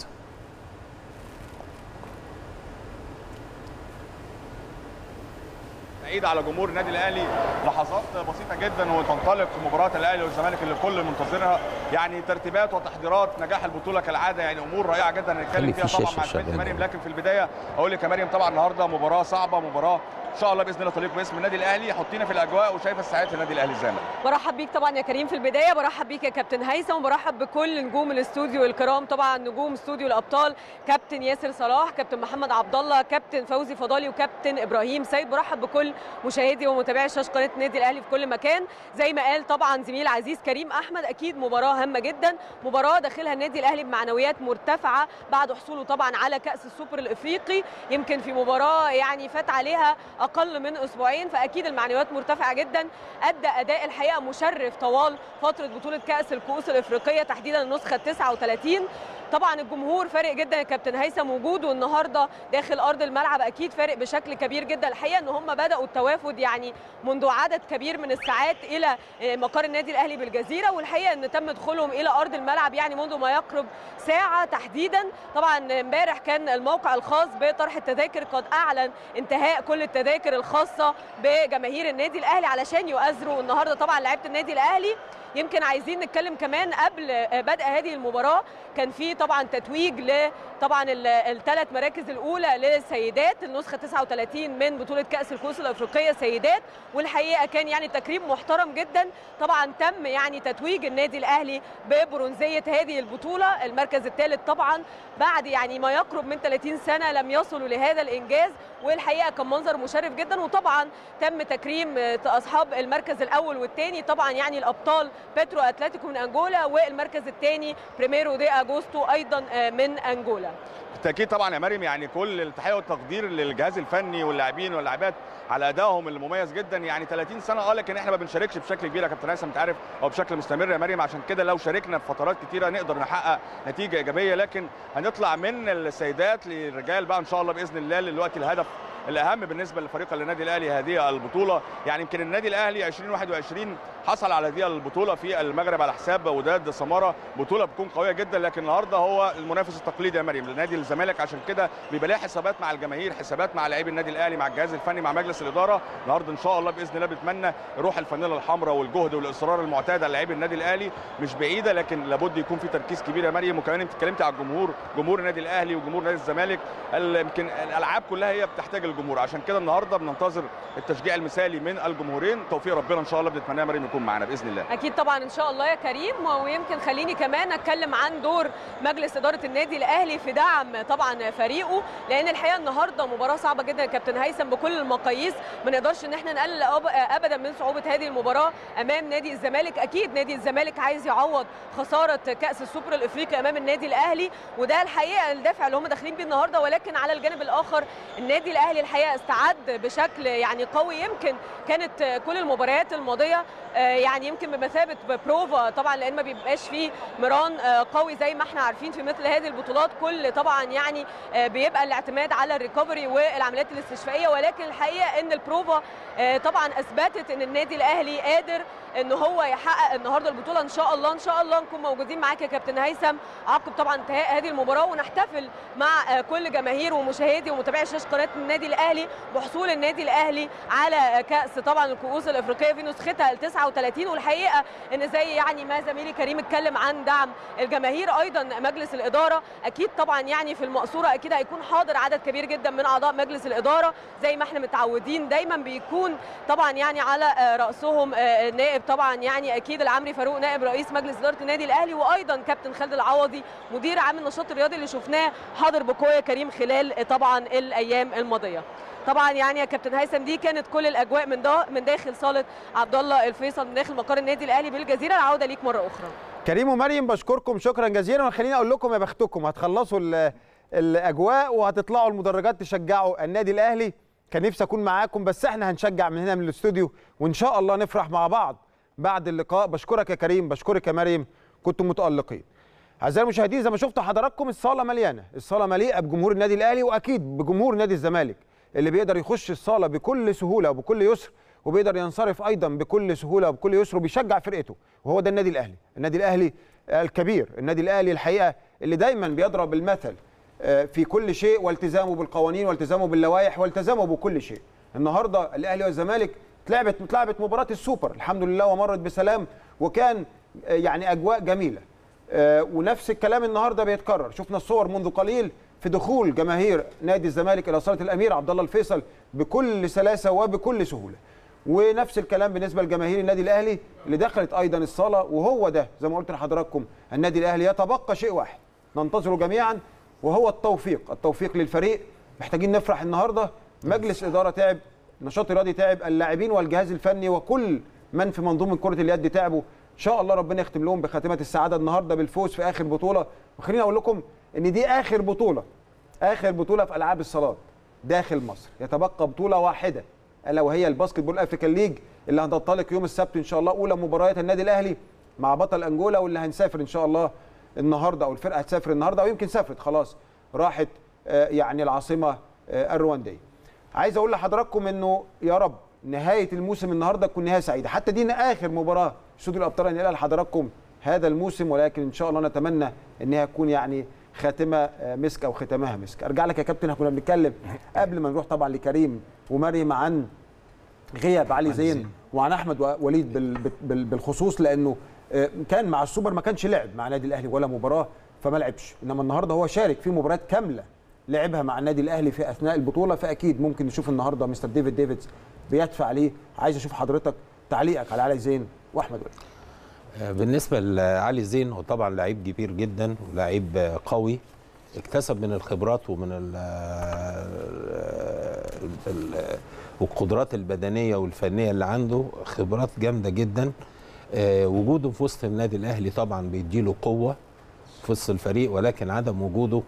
ايد على جمهور النادي الاهلي لحظات بسيطه جدا وتنطلق مباراه الاهلي والزمالك اللي الكل منتظرها يعني ترتيبات وتحضيرات نجاح البطوله كالعاده يعني امور رائعه جدا هنتكلم خلي فيها في طبعا شاشة مع زميلتي شغالة. مريم لكن في البدايه اقول لك يا مريم طبعا النهارده مباراه صعبه مباراه ان شاء الله باذن الله تليق باسم النادي الاهلي حطينا في الاجواء وشايفه سعاده النادي الاهلي ازاي برحب بيك طبعا يا كريم في البدايه برحب بيك يا كابتن هيثم وبرحب بكل نجوم الاستوديو الكرام طبعا نجوم استوديو الابطال كابتن ياسر صلاح كابتن محمد عبد الله كابتن فوزي فضالي وكابتن ابراهيم سيد برحب بكل مشاهدي ومتابعي شاشه قناه النادي الاهلي في كل مكان زي ما قال طبعا زميل عزيز كريم احمد اكيد مباراه هامه جدا مباراه داخلها النادي الاهلي بمعنويات مرتفعه بعد حصوله طبعا على كاس السوبر الافريقي يمكن في مباراه يعني فات عليها اقل من اسبوعين فاكيد المعنويات مرتفعه جدا ادى اداء الحقيقه مشرف طوال فتره بطوله كاس الكؤوس الافريقيه تحديدا النسخه 39 طبعا الجمهور فارق جدا يا كابتن هيثم وجوده النهارده داخل ارض الملعب اكيد فارق بشكل كبير جدا الحقيقه ان هم بداوا التوافد يعني منذ عدد كبير من الساعات الى مقر النادي الاهلي بالجزيره والحقيقه ان تم دخولهم الى ارض الملعب يعني منذ ما يقرب ساعه تحديدا طبعا امبارح كان الموقع الخاص بطرح التذاكر قد اعلن انتهاء كل التذاكر الخاصه بجماهير النادي الاهلي علشان يؤازروا النهارده طبعا لعيبه النادي الاهلي يمكن عايزين نتكلم كمان قبل بدء هذه المباراه كان في طبعا تتويج ل طبعا الثلاث مراكز الاولى للسيدات النسخه 39 من بطوله كاس الكؤوس الافريقيه سيدات والحقيقه كان يعني تكريم محترم جدا طبعا تم يعني تتويج النادي الاهلي ببرونزيه هذه البطوله المركز الثالث طبعا بعد يعني ما يقرب من 30 سنه لم يصلوا لهذا الانجاز والحقيقه كان منظر مشرف جدا وطبعا تم تكريم اصحاب المركز الاول والثاني طبعا يعني الابطال بيترو اتلتيكو من انجولا والمركز الثاني بريميرو دي اجوستو ايضا من انجولا بالتاكيد طبعا يا مريم يعني كل التحيه والتقدير للجهاز الفني واللاعبين واللاعبات على ادائهم المميز جدا يعني 30 سنه اه لكن احنا ما بنشاركش بشكل كبير يا كابتن هيثم انت عارف او بشكل مستمر يا مريم عشان كده لو شاركنا في فترات كتيره نقدر نحقق نتيجه ايجابيه لكن هنطلع من السيدات للرجال بقى ان شاء الله باذن الله دلوقتي الهدف الاهم بالنسبه لفريق النادي الاهلي هذه البطوله يعني يمكن النادي الاهلي 2021 حصل على هذه البطوله في المغرب على حساب وداد سماره بطوله بتكون قويه جدا لكن النهارده هو المنافس التقليدي يا مريم لنادي الزمالك عشان كده بيبقى لها حسابات مع الجماهير حسابات مع لاعبي النادي الاهلي مع الجهاز الفني مع مجلس الاداره النهارده ان شاء الله باذن الله بتمنى روح الفانيلا الحمراء والجهد والاصرار المعتاد على لاعبي النادي الاهلي مش بعيده لكن لابد يكون في تركيز كبير يا مريم وكمان انت اتكلمتي على الجمهور جمهور النادي الاهلي وجمهور نادي الزمالك يمكن الالعاب كلها هي بتحتاج الجمهور عشان كده النهارده بننتظر التشجيع المثالي من الجمهورين توفيق ربنا ان شاء الله بنتمناه مريم يكون معانا باذن الله اكيد طبعا ان شاء الله يا كريم ويمكن خليني كمان اتكلم عن دور مجلس اداره النادي الاهلي في دعم طبعا فريقه لان الحقيقه النهارده مباراه صعبه جدا يا كابتن هيثم بكل المقاييس ما نقدرش ان احنا نقلل ابدا من صعوبه هذه المباراه امام نادي الزمالك اكيد نادي الزمالك عايز يعوض خساره كاس السوبر الافريقي امام النادي الاهلي وده الحقيقه الدافع اللي هم داخلين بيه النهارده ولكن على الجانب الاخر النادي الاهلي الحقيقه استعد بشكل يعني قوي يمكن كانت كل المباريات الماضيه يعني يمكن بمثابه بروفا طبعا لان ما بيبقاش فيه مران قوي زي ما احنا عارفين في مثل هذه البطولات كل طبعا يعني بيبقى الاعتماد على الريكفري والعمليات الاستشفائيه ولكن الحقيقه ان البروفا طبعا اثبتت ان النادي الاهلي قادر ان هو يحقق النهارده البطوله ان شاء الله ان شاء الله نكون موجودين معاك يا كابتن هيثم عقب طبعا انتهاء هذه المباراه ونحتفل مع كل جماهير ومشاهدي ومتابعي شاشه قناه النادي الاهلي بحصول النادي الاهلي على كاس طبعا الكؤوس الافريقيه في نسختها ال 39 والحقيقه ان زي يعني ما زميلي كريم اتكلم عن دعم الجماهير ايضا مجلس الاداره اكيد طبعا يعني في المقصوره اكيد هيكون حاضر عدد كبير جدا من اعضاء مجلس الاداره زي ما احنا متعودين دايما بيكون طبعا يعني على راسهم نائب طبعا يعني اكيد العمري فاروق نائب رئيس مجلس اداره النادي الاهلي وايضا كابتن خالد العوضي مدير عام النشاط الرياضي اللي شفناه حاضر بقوه كريم خلال طبعا الايام الماضيه طبعا يعني يا كابتن هيثم دي كانت كل الاجواء من دا من داخل صاله عبد الله الفيصل من داخل مقر النادي الاهلي بالجزيره العوده ليك مره اخرى كريم ومريم بشكركم شكرا جزيلا وخليني اقول لكم يا بختكم هتخلصوا الاجواء وهتطلعوا المدرجات تشجعوا النادي الاهلي كان نفسي اكون معاكم بس احنا هنشجع من هنا من الاستوديو وان شاء الله نفرح مع بعض بعد اللقاء بشكرك يا كريم بشكرك يا مريم كنتم متالقين اعزائي المشاهدين زي ما شفتوا حضراتكم الصاله مليانه الصاله مليئه بجمهور النادي الاهلي واكيد بجمهور نادي الزمالك اللي بيقدر يخش الصاله بكل سهوله وبكل يسر وبيقدر ينصرف ايضا بكل سهوله وبكل يسر وبيشجع فرقته وهو ده النادي الاهلي النادي الاهلي الكبير النادي الاهلي الحقيقه اللي دايما بيضرب المثل في كل شيء والتزامه بالقوانين والتزامه باللوائح والتزامه بكل شيء النهارده الاهلي والزمالك اتلعبت اتلعبت مباراه السوبر الحمد لله ومرت بسلام وكان آه، يعني اجواء جميله آه، ونفس الكلام النهارده بيتكرر شفنا الصور منذ قليل في دخول جماهير نادي الزمالك الى صاله الامير عبد الله الفيصل بكل سلاسه وبكل سهوله ونفس الكلام بالنسبه لجماهير النادي الاهلي اللي دخلت ايضا الصاله وهو ده زي ما قلت لحضراتكم النادي الاهلي يتبقى شيء واحد ننتظره جميعا وهو التوفيق التوفيق للفريق محتاجين نفرح النهارده مجلس اداره تعب نشاط رياضي تعب اللاعبين والجهاز الفني وكل من في منظومه كره اليد تعبوا ان شاء الله ربنا يختم لهم بخاتمه السعاده النهارده بالفوز في اخر بطوله وخليني اقول لكم ان دي اخر بطوله اخر بطوله في العاب الصالات داخل مصر يتبقى بطوله واحده الا وهي الباسكت بول افريكان ليج اللي هتنطلق يوم السبت ان شاء الله اولى مباريات النادي الاهلي مع بطل انجولا واللي هنسافر ان شاء الله النهارده او الفرقه هتسافر النهارده او يمكن سافرت خلاص راحت آه، يعني العاصمه آه، الروانديه عايز اقول لحضراتكم انه يا رب نهايه الموسم النهارده تكون نهايه سعيده حتى دي اخر مباراه استوديو الابطال هنقلها لحضراتكم هذا الموسم ولكن ان شاء الله نتمنى انها تكون يعني خاتمه آه، مسك او ختامها مسك ارجع لك يا كابتن احنا كنا بنتكلم قبل ما نروح طبعا لكريم ومريم عن غياب علي زين وعن احمد و- وليد بال- بال- بالخصوص لانه آه، كان مع السوبر ما كانش لعب مع النادي الاهلي ولا مباراه فما لعبش انما النهارده هو شارك في مباريات كامله لعبها مع النادي الاهلي في اثناء البطوله فاكيد ممكن نشوف النهارده مستر ديفيد ديفيدز بيدفع عليه عايز اشوف حضرتك تعليقك على علي زين واحمد وليد آه، بالنسبه لعلي زين هو طبعا لعيب كبير جدا ولاعيب آه، قوي اكتسب من الخبرات ومن ال ال- والقدرات البدنيه والفنيه اللي عنده خبرات جامده جدا آه، وجوده في وسط النادي الاهلي طبعا بيديله قوه في وسط الفريق ولكن عدم وجوده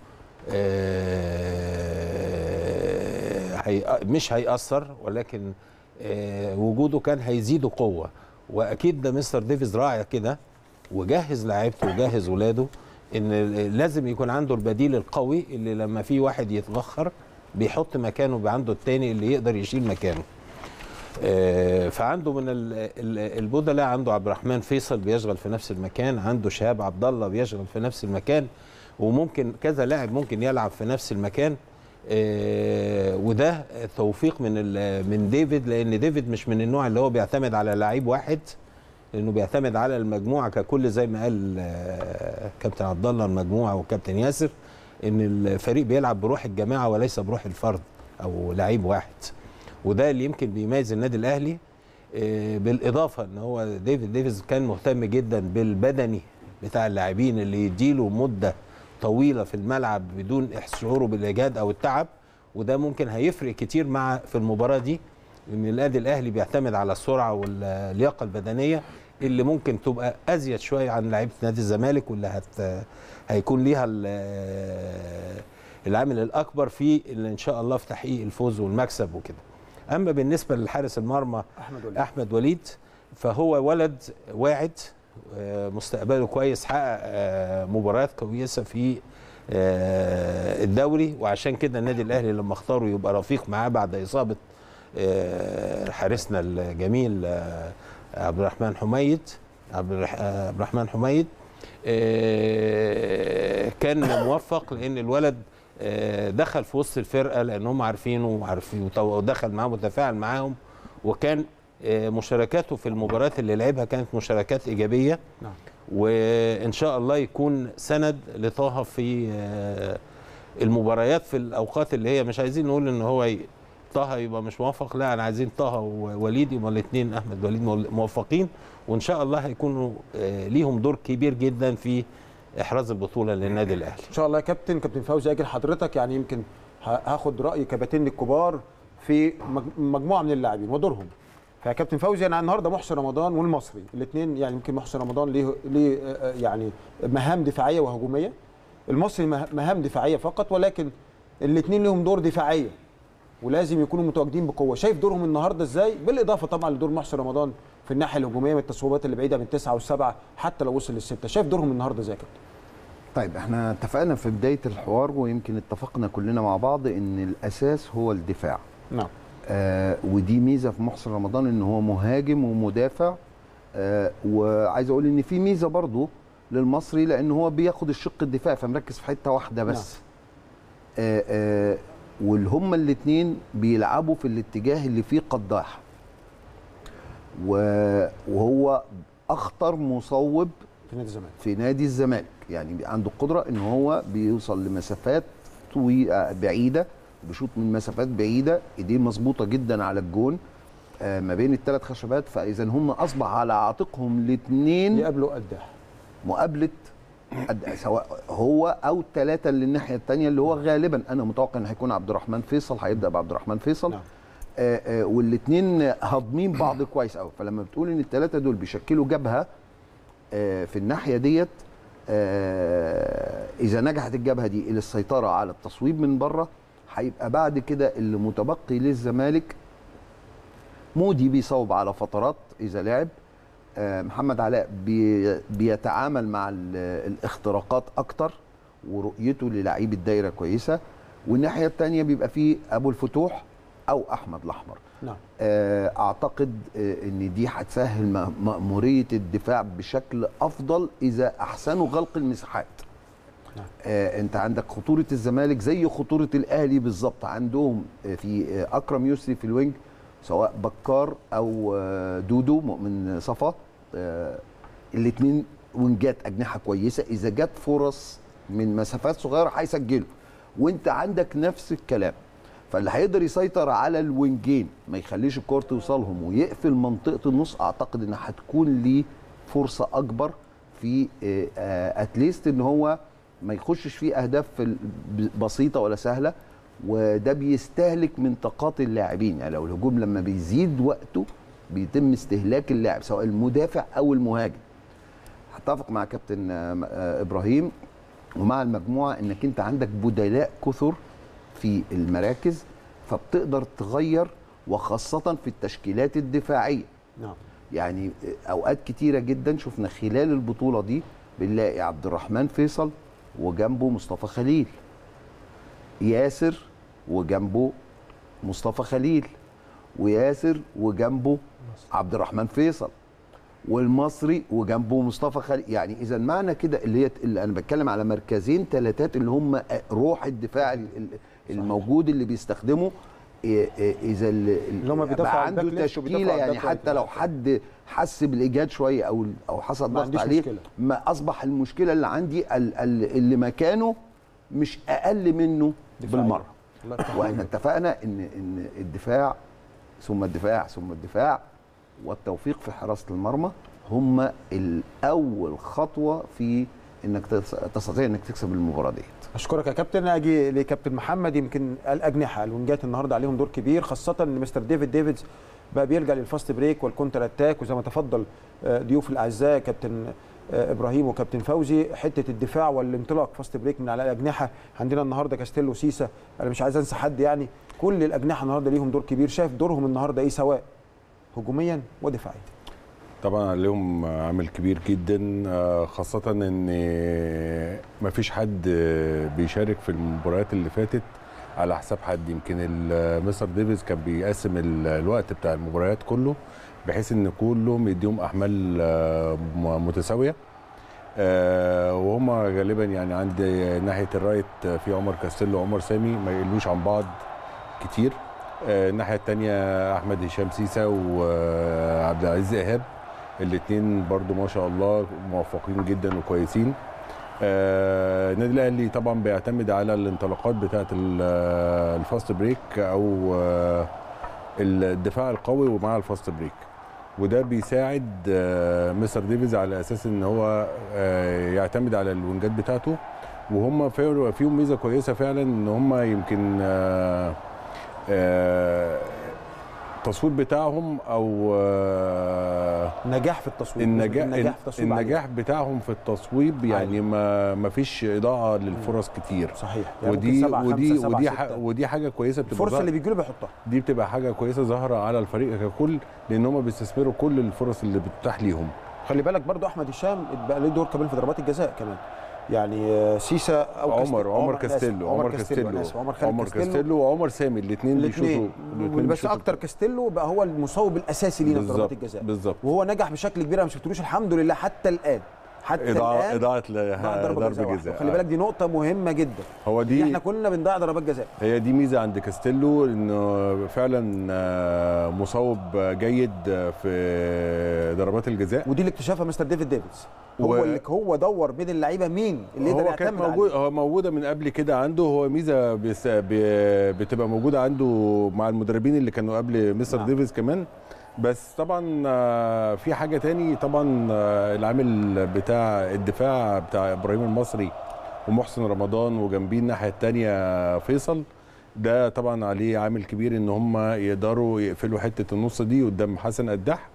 آه، هي مش هيأثر ولكن آه، وجوده كان هيزيده قوه واكيد ده مستر ديفيز راعي كده وجهز لعيبته وجهز ولاده ان لازم يكون عنده البديل القوي اللي لما في واحد يتغخر بيحط مكانه بيبقى عنده التاني اللي يقدر يشيل مكانه آه، فعنده من ال- ال- البودلة عنده عبد الرحمن فيصل بيشغل في نفس المكان عنده شهاب عبد الله بيشغل في نفس المكان وممكن كذا لاعب ممكن يلعب في نفس المكان آه، وده توفيق من ال- من ديفيد لان ديفيد مش من النوع اللي هو بيعتمد على لعيب واحد لانه بيعتمد على المجموعه ككل زي ما قال آه، كابتن عبد الله المجموعه وكابتن ياسر ان الفريق بيلعب بروح الجماعه وليس بروح الفرد او لعيب واحد وده اللي يمكن بيميز النادي الاهلي آه، بالاضافه ان هو ديفيد ديفيز كان مهتم جدا بالبدني بتاع اللاعبين اللي يديله مده طويله في الملعب بدون شعوره بالاجهاد او التعب وده ممكن هيفرق كتير مع في المباراه دي ان النادي الاهلي بيعتمد على السرعه واللياقه البدنيه اللي ممكن تبقى ازيد شويه عن لعيبه نادي الزمالك واللي هت هيكون ليها ال- العامل الاكبر في اللي ان شاء الله في تحقيق الفوز والمكسب وكده اما بالنسبه لحارس المرمى احمد وليد احمد وليد فهو ولد واعد آه، مستقبله كويس حقق آه، مباريات كويسه في آه، الدوري وعشان كده النادي الاهلي لما اختاره يبقى رفيق معاه بعد اصابه آه، حارسنا الجميل آه، عبد الرحمن حميد عبد الرح- آه، عبد الرحمن حميد آه، كان موفق لان الولد آه، دخل في وسط الفرقه لان هم عارفينه وعارفين ودخل معاهم وتفاعل معاهم وكان آه، مشاركاته في المباريات اللي لعبها كانت مشاركات ايجابيه نعم. وان شاء الله يكون سند لطه في آه، المباريات في الاوقات اللي هي مش عايزين نقول ان هو ي- طه يبقى مش موفق لا انا عايزين طه ووليد يبقى الاثنين احمد وليد موفقين وان شاء الله هيكونوا آه، ليهم دور كبير جدا في احراز البطوله للنادي الاهلي ان شاء الله يا كابتن كابتن فوزي اجل حضرتك يعني يمكن ه- هاخد راي كباتن الكبار في مج- مجموعه من اللاعبين ودورهم فيا كابتن فوزي انا النهارده محسن رمضان والمصري الاثنين يعني يمكن محسن رمضان ليه ليه آه، آه، يعني مهام دفاعيه وهجوميه المصري مه- مهام دفاعيه فقط ولكن الاثنين لهم دور دفاعيه ولازم يكونوا متواجدين بقوه شايف دورهم النهارده ازاي بالاضافه طبعا لدور محسن رمضان في الناحيه الهجوميه من التصويبات اللي بعيده من تسعه والسبعه حتى لو وصل للسته شايف دورهم النهارده ازاي يا كابتن طيب احنا اتفقنا في بدايه الحوار ويمكن اتفقنا كلنا مع بعض ان الاساس هو الدفاع نعم آه ودي ميزه في محسن رمضان ان هو مهاجم ومدافع آه وعايز اقول ان في ميزه برضو للمصري لان هو بياخد الشق الدفاعي فمركز في حته واحده بس آه آه واللي هما الاثنين بيلعبوا في الاتجاه اللي فيه قداح و- وهو اخطر مصوب في نادي الزمالك في نادي الزمالك يعني عنده القدره ان هو بيوصل لمسافات طويله بعيده بيشوط من مسافات بعيده ايديه مظبوطه جدا على الجون آه، ما بين الثلاث خشبات فاذا هم اصبح على عاتقهم الاثنين يقابلوا قداح مقابله قد- سواء هو او الثلاثه اللي الناحيه الثانيه اللي هو غالبا انا متوقع ان هيكون عبد الرحمن فيصل هيبدا بعبد الرحمن فيصل نعم. آه آه والاثنين هاضمين بعض كويس قوي فلما بتقول ان الثلاثه دول بيشكلوا جبهه آه في الناحيه ديت آه اذا نجحت الجبهه دي الى السيطره على التصويب من بره هيبقى بعد كده اللي متبقي للزمالك مودي بيصوب على فترات اذا لعب آه، محمد علاء بي بيتعامل مع ال- الاختراقات اكتر ورؤيته للعيب الدايره كويسه والناحيه الثانيه بيبقى فيه ابو الفتوح او احمد الاحمر نعم آه، اعتقد آه، ان دي هتسهل م- مأموريه الدفاع بشكل افضل اذا احسنوا غلق المساحات نعم. آه انت عندك خطوره الزمالك زي خطوره الاهلي بالظبط عندهم آه، في آه، اكرم يسري في الوينج سواء بكار او آه، دودو مؤمن صفا آه الاثنين وينجات اجنحه كويسه اذا جت فرص من مسافات صغيره هيسجلوا وانت عندك نفس الكلام فاللي هيقدر يسيطر على الوينجين ما يخليش الكور توصلهم ويقفل منطقه النص اعتقد ان هتكون ليه فرصه اكبر في اتليست ان هو ما يخشش فيه اهداف في ال- ب- بسيطه ولا سهله وده بيستهلك من طاقات اللاعبين يعني لو الهجوم لما بيزيد وقته بيتم استهلاك اللاعب سواء المدافع او المهاجم هتفق مع كابتن آه، آه، ابراهيم ومع المجموعه انك انت عندك بدلاء كثر في المراكز فبتقدر تغير وخاصه في التشكيلات الدفاعيه نعم يعني اوقات كتيره جدا شفنا خلال البطوله دي بنلاقي عبد الرحمن فيصل وجنبه مصطفى خليل ياسر وجنبه مصطفى خليل وياسر وجنبه عبد الرحمن فيصل والمصري وجنبه مصطفى خليل يعني اذا معنى كده اللي هي اللي انا بتكلم على مركزين ثلاثات اللي هم روح الدفاع ال- ال- الموجود اللي بيستخدمه إيه إيه اذا اللي هم بيدافعوا بقى على الباك عنده ليفت وبيدافعوا تشكيله على يعني الباك رايت حتى لو حد حس بالايجاد شويه او او حصل ما ضغط عنديش عليه مشكلة. ما اصبح المشكله اللي عندي ال- ال- اللي مكانه مش اقل منه دفاعيا. بالمره الله يفتح واحنا عليك. اتفقنا ان ان الدفاع ثم الدفاع ثم الدفاع والتوفيق في حراسه المرمى هم الاول خطوه في انك تس- تستطيع انك تكسب المباراه ديت اشكرك يا كابتن اجي لكابتن محمد يمكن الاجنحه الونجات النهارده عليهم دور كبير خاصه ان مستر ديفيد ديفيدز بقى بيلجا للفاست بريك والكونتر اتاك وزي ما تفضل آه، ضيوف الاعزاء كابتن آه، ابراهيم وكابتن فوزي حته الدفاع والانطلاق فاست بريك من على الاجنحه عندنا النهارده كاستيلو سيسا انا مش عايز انسى حد يعني كل الاجنحه النهارده ليهم دور كبير شايف دورهم النهارده ايه سواء هجوميا ودفاعيا طبعا عليهم عامل كبير جدا آه، خاصة ان ما فيش حد بيشارك في المباريات اللي فاتت على حساب حد يمكن ال- مستر ديفيز كان بيقسم ال- الوقت بتاع المباريات كله بحيث ان كلهم يديهم احمال آه، م- متساويه آه، وهم غالبا يعني عند ناحيه الرايت في عمر كاستيلو وعمر سامي ما يقلوش عن بعض كتير آه، الناحيه الثانيه احمد هشام سيسا وعبد العزيز ايهاب الاثنين برضو ما شاء الله موفقين جدا وكويسين آه، النادي الاهلي طبعا بيعتمد على الانطلاقات بتاعه ال- الفاست بريك او آه، الدفاع القوي ومع الفاست بريك وده بيساعد آه، مستر ديفيز على اساس ان هو آه، يعتمد على الونجات بتاعته وهم فعلا- فيهم ميزه كويسه فعلا ان هم يمكن آه، آه، التصوير بتاعهم او آه، نجاح في التصوير النجاح النجاح في التصوير عالي. النجاح بتاعهم في التصويب يعني ما ما فيش اضاعه للفرص كتير صحيح يعني ممكن ودي سبعة، ودي خمسة، سبعة، ودي ستة. ح- ودي حاجه كويسه بتبقى الفرصه ظاهرة- اللي بيجي له بيحطها دي بتبقى حاجه كويسه ظاهره على الفريق ككل لان هم بيستثمروا كل الفرص اللي بتتاح ليهم خلي بالك برضو احمد هشام بقى له دور كمان في ضربات الجزاء كمان يعني آه، سيسا او عمر كاستيلو- عمر أنا آسف، كاستيلو عمر كاستيلو أنا آسف، عمر خالد عمر كاستيلو وعمر سامي الاثنين بيشوطوا الاثنين بس اكتر كاستيلو بقى هو المصوب الاساسي لينا في ضربات بالظبط الجزاء بالظبط وهو نجح بشكل كبير انا ما شفتلوش الحمد لله حتى الان حتى اضاعه الان اضاعه ضاع ضربه ضربه جزاء جزاء خلي بالك دي نقطه مهمه جدا هو إن دي احنا كنا بنضيع ضربات جزاء هي دي ميزه عند كاستيلو انه فعلا آه، مصوب جيد في ضربات الجزاء ودي اللي اكتشفها مستر ديفيد ديفيدز هو و- اللي هو دور بين اللعيبه مين اللي يقدر هو كانت يعتمد موجود عليه هو موجوده من قبل كده عنده هو ميزه بيس بي- بتبقى موجوده عنده مع المدربين اللي كانوا قبل مستر نعم. ديفيز كمان بس طبعا آه، في حاجه تاني طبعا آه، العامل بتاع الدفاع بتاع ابراهيم المصري ومحسن رمضان وجنبيه الناحيه الثانيه فيصل ده طبعا عليه عامل كبير ان هم يقدروا يقفلوا حته النص دي قدام حسن قداح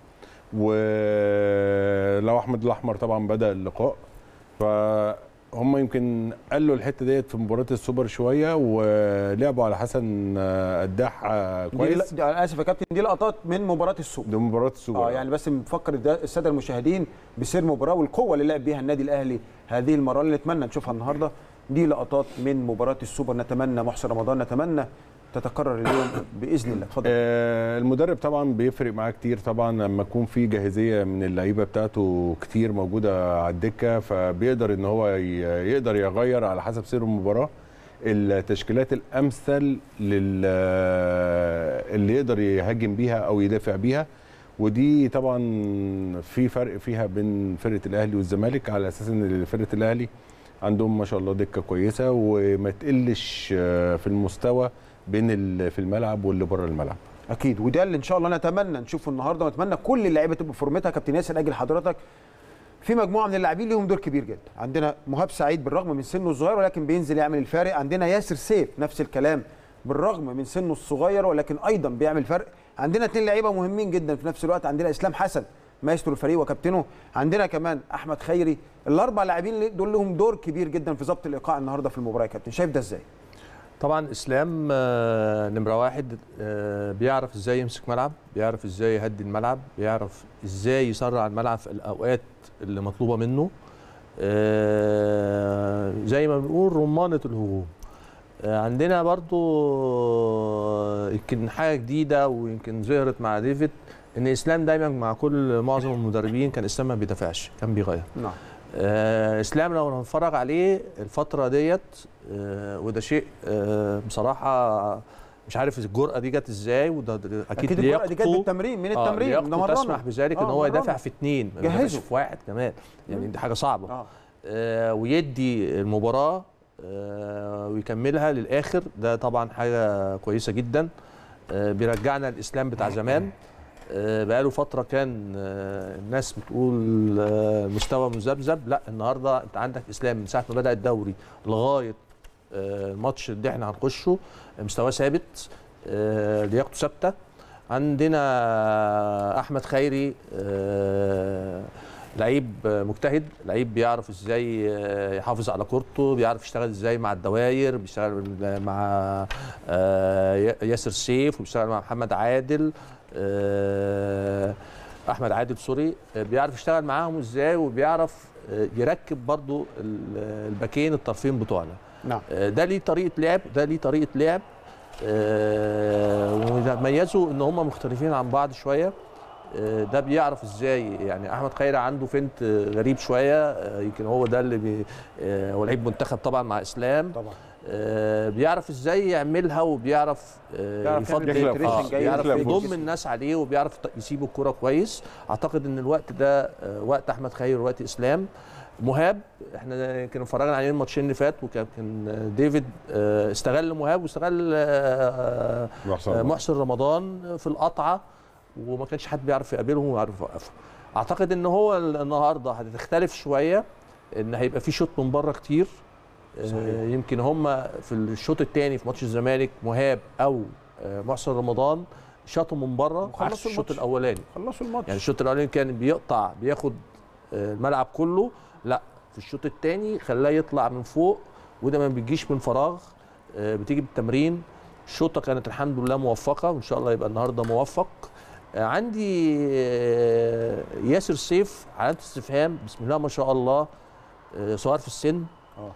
ولو احمد الاحمر طبعا بدا اللقاء فهم يمكن قالوا الحته ديت في مباراه السوبر شويه ولعبوا على حسن قداح دي كويس دي انا اسف يا كابتن دي لقطات من مباراه السوبر دي مباراه السوبر اه يعني بس بنفكر الدا- الساده المشاهدين بسير المباراه والقوه اللي لعب بيها النادي الاهلي هذه المره اللي نتمنى نشوفها النهارده دي لقطات من مباراه السوبر نتمنى محسن رمضان نتمنى تتكرر اليوم باذن الله اتفضل آه المدرب طبعا بيفرق معاه كتير طبعا لما يكون في جاهزيه من اللعيبه بتاعته كتير موجوده على الدكه فبيقدر ان هو ي- يقدر يغير على حسب سير المباراه التشكيلات الامثل لل اللي يقدر يهاجم بيها او يدافع بيها ودي طبعا في فرق فيها بين فرقه الاهلي والزمالك على اساس ان فرقه الاهلي عندهم ما شاء الله دكه كويسه وما تقلش آه، في المستوى بين ال- في الملعب واللي بره الملعب اكيد وده اللي ان شاء الله نتمنى نشوفه النهارده ونتمنى كل اللعيبه تبقى في فورمتها كابتن ياسر اجل حضرتك في مجموعه من اللاعبين ليهم دور كبير جدا عندنا مهاب سعيد بالرغم من سنه الصغير ولكن بينزل يعمل الفارق عندنا ياسر سيف نفس الكلام بالرغم من سنه الصغير ولكن ايضا بيعمل فرق عندنا اثنين لعيبه مهمين جدا في نفس الوقت عندنا اسلام حسن مايسترو الفريق وكابتنه عندنا كمان احمد خيري الاربع لاعبين دول لهم دور كبير جدا في ضبط الايقاع النهارده في المباراه يا كابتن شايف ده ازاي طبعا اسلام آه، نمره واحد آه، بيعرف ازاي يمسك ملعب بيعرف ازاي يهدي الملعب بيعرف ازاي يسرع الملعب في الاوقات اللي مطلوبه منه آه، زي ما بنقول رمانه الهجوم آه، عندنا برضو آه، يمكن حاجه جديده ويمكن ظهرت مع ديفيد ان اسلام دايما مع كل معظم المدربين كان اسلام ما بيدافعش كان بيغير نعم آه اسلام لو هنتفرج عليه الفتره ديت آه وده شيء آه بصراحه مش عارف الجرأه دي جت ازاي وده ده اكيد, اكيد الجرأة دي جت لياقته- بالتمرين من آه التمرين لياقته ده مرنه. تسمح بذلك ان آه، هو يدافع مرنه. في اثنين ما يدافعش جهزه. في واحد كمان يعني دي حاجه صعبه اه آه ويدي المباراه آه ويكملها للاخر ده طبعا حاجه كويسه جدا آه بيرجعنا الاسلام بتاع زمان آه بقاله فتره كان آه الناس بتقول آه مستوى مذبذب لا النهارده انت عندك اسلام من ساعه ما بدا الدوري لغايه آه الماتش اللي احنا هنخشه مستواه ثابت آه لياقته ثابته عندنا احمد خيري آه لعيب مجتهد لعيب بيعرف ازاي يحافظ على كورته بيعرف يشتغل ازاي مع الدواير بيشتغل مع آه، ياسر سيف وبيشتغل مع محمد عادل آه، احمد عادل سوري آه، بيعرف يشتغل معاهم ازاي وبيعرف آه، يركب برضو ال- الباكين الطرفين بتوعنا نعم آه، ده ليه طريقه لعب ده ليه طريقه لعب آه، وميزوا ان هم مختلفين عن بعض شويه آه، ده بيعرف ازاي يعني احمد خيري عنده فنت آه، غريب شويه آه، يمكن هو ده اللي بي آه، هو لعيب منتخب طبعا مع اسلام طبعا آه، بيعرف ازاي يعملها وبيعرف آه، بيعرف يعمل يفضل penetration آه، جيد بيعرف في يضم الجسم. الناس عليه وبيعرف ت- يسيب الكرة كويس اعتقد ان الوقت ده آه، وقت احمد خير ووقت اسلام مهاب احنا يمكن اتفرجنا عليه الماتشين اللي فات وكان ديفيد آه، استغل مهاب واستغل آه، محسن آه، رمضان. محسن رمضان في القطعه وما كانش حد بيعرف يقابلهم ويعرف يوقفهم اعتقد ان هو النهارده هتختلف شويه ان هيبقى في شوط من بره كتير صحيح. آه، يمكن هم في الشوط الثاني في ماتش الزمالك مهاب او آه، محسن رمضان شاطوا من بره وخلصوا عكس الشوط الماتش. الاولاني خلصوا الماتش يعني الشوط الاولاني كان بيقطع بياخد آه، الملعب كله لا في الشوط الثاني خلاه يطلع من فوق وده ما بيجيش من فراغ آه، بتيجي بالتمرين الشوطه كانت الحمد لله موفقه وان شاء الله يبقى النهارده موفق آه، عندي آه، ياسر سيف علامه استفهام بسم الله ما شاء الله آه، صغير في السن اه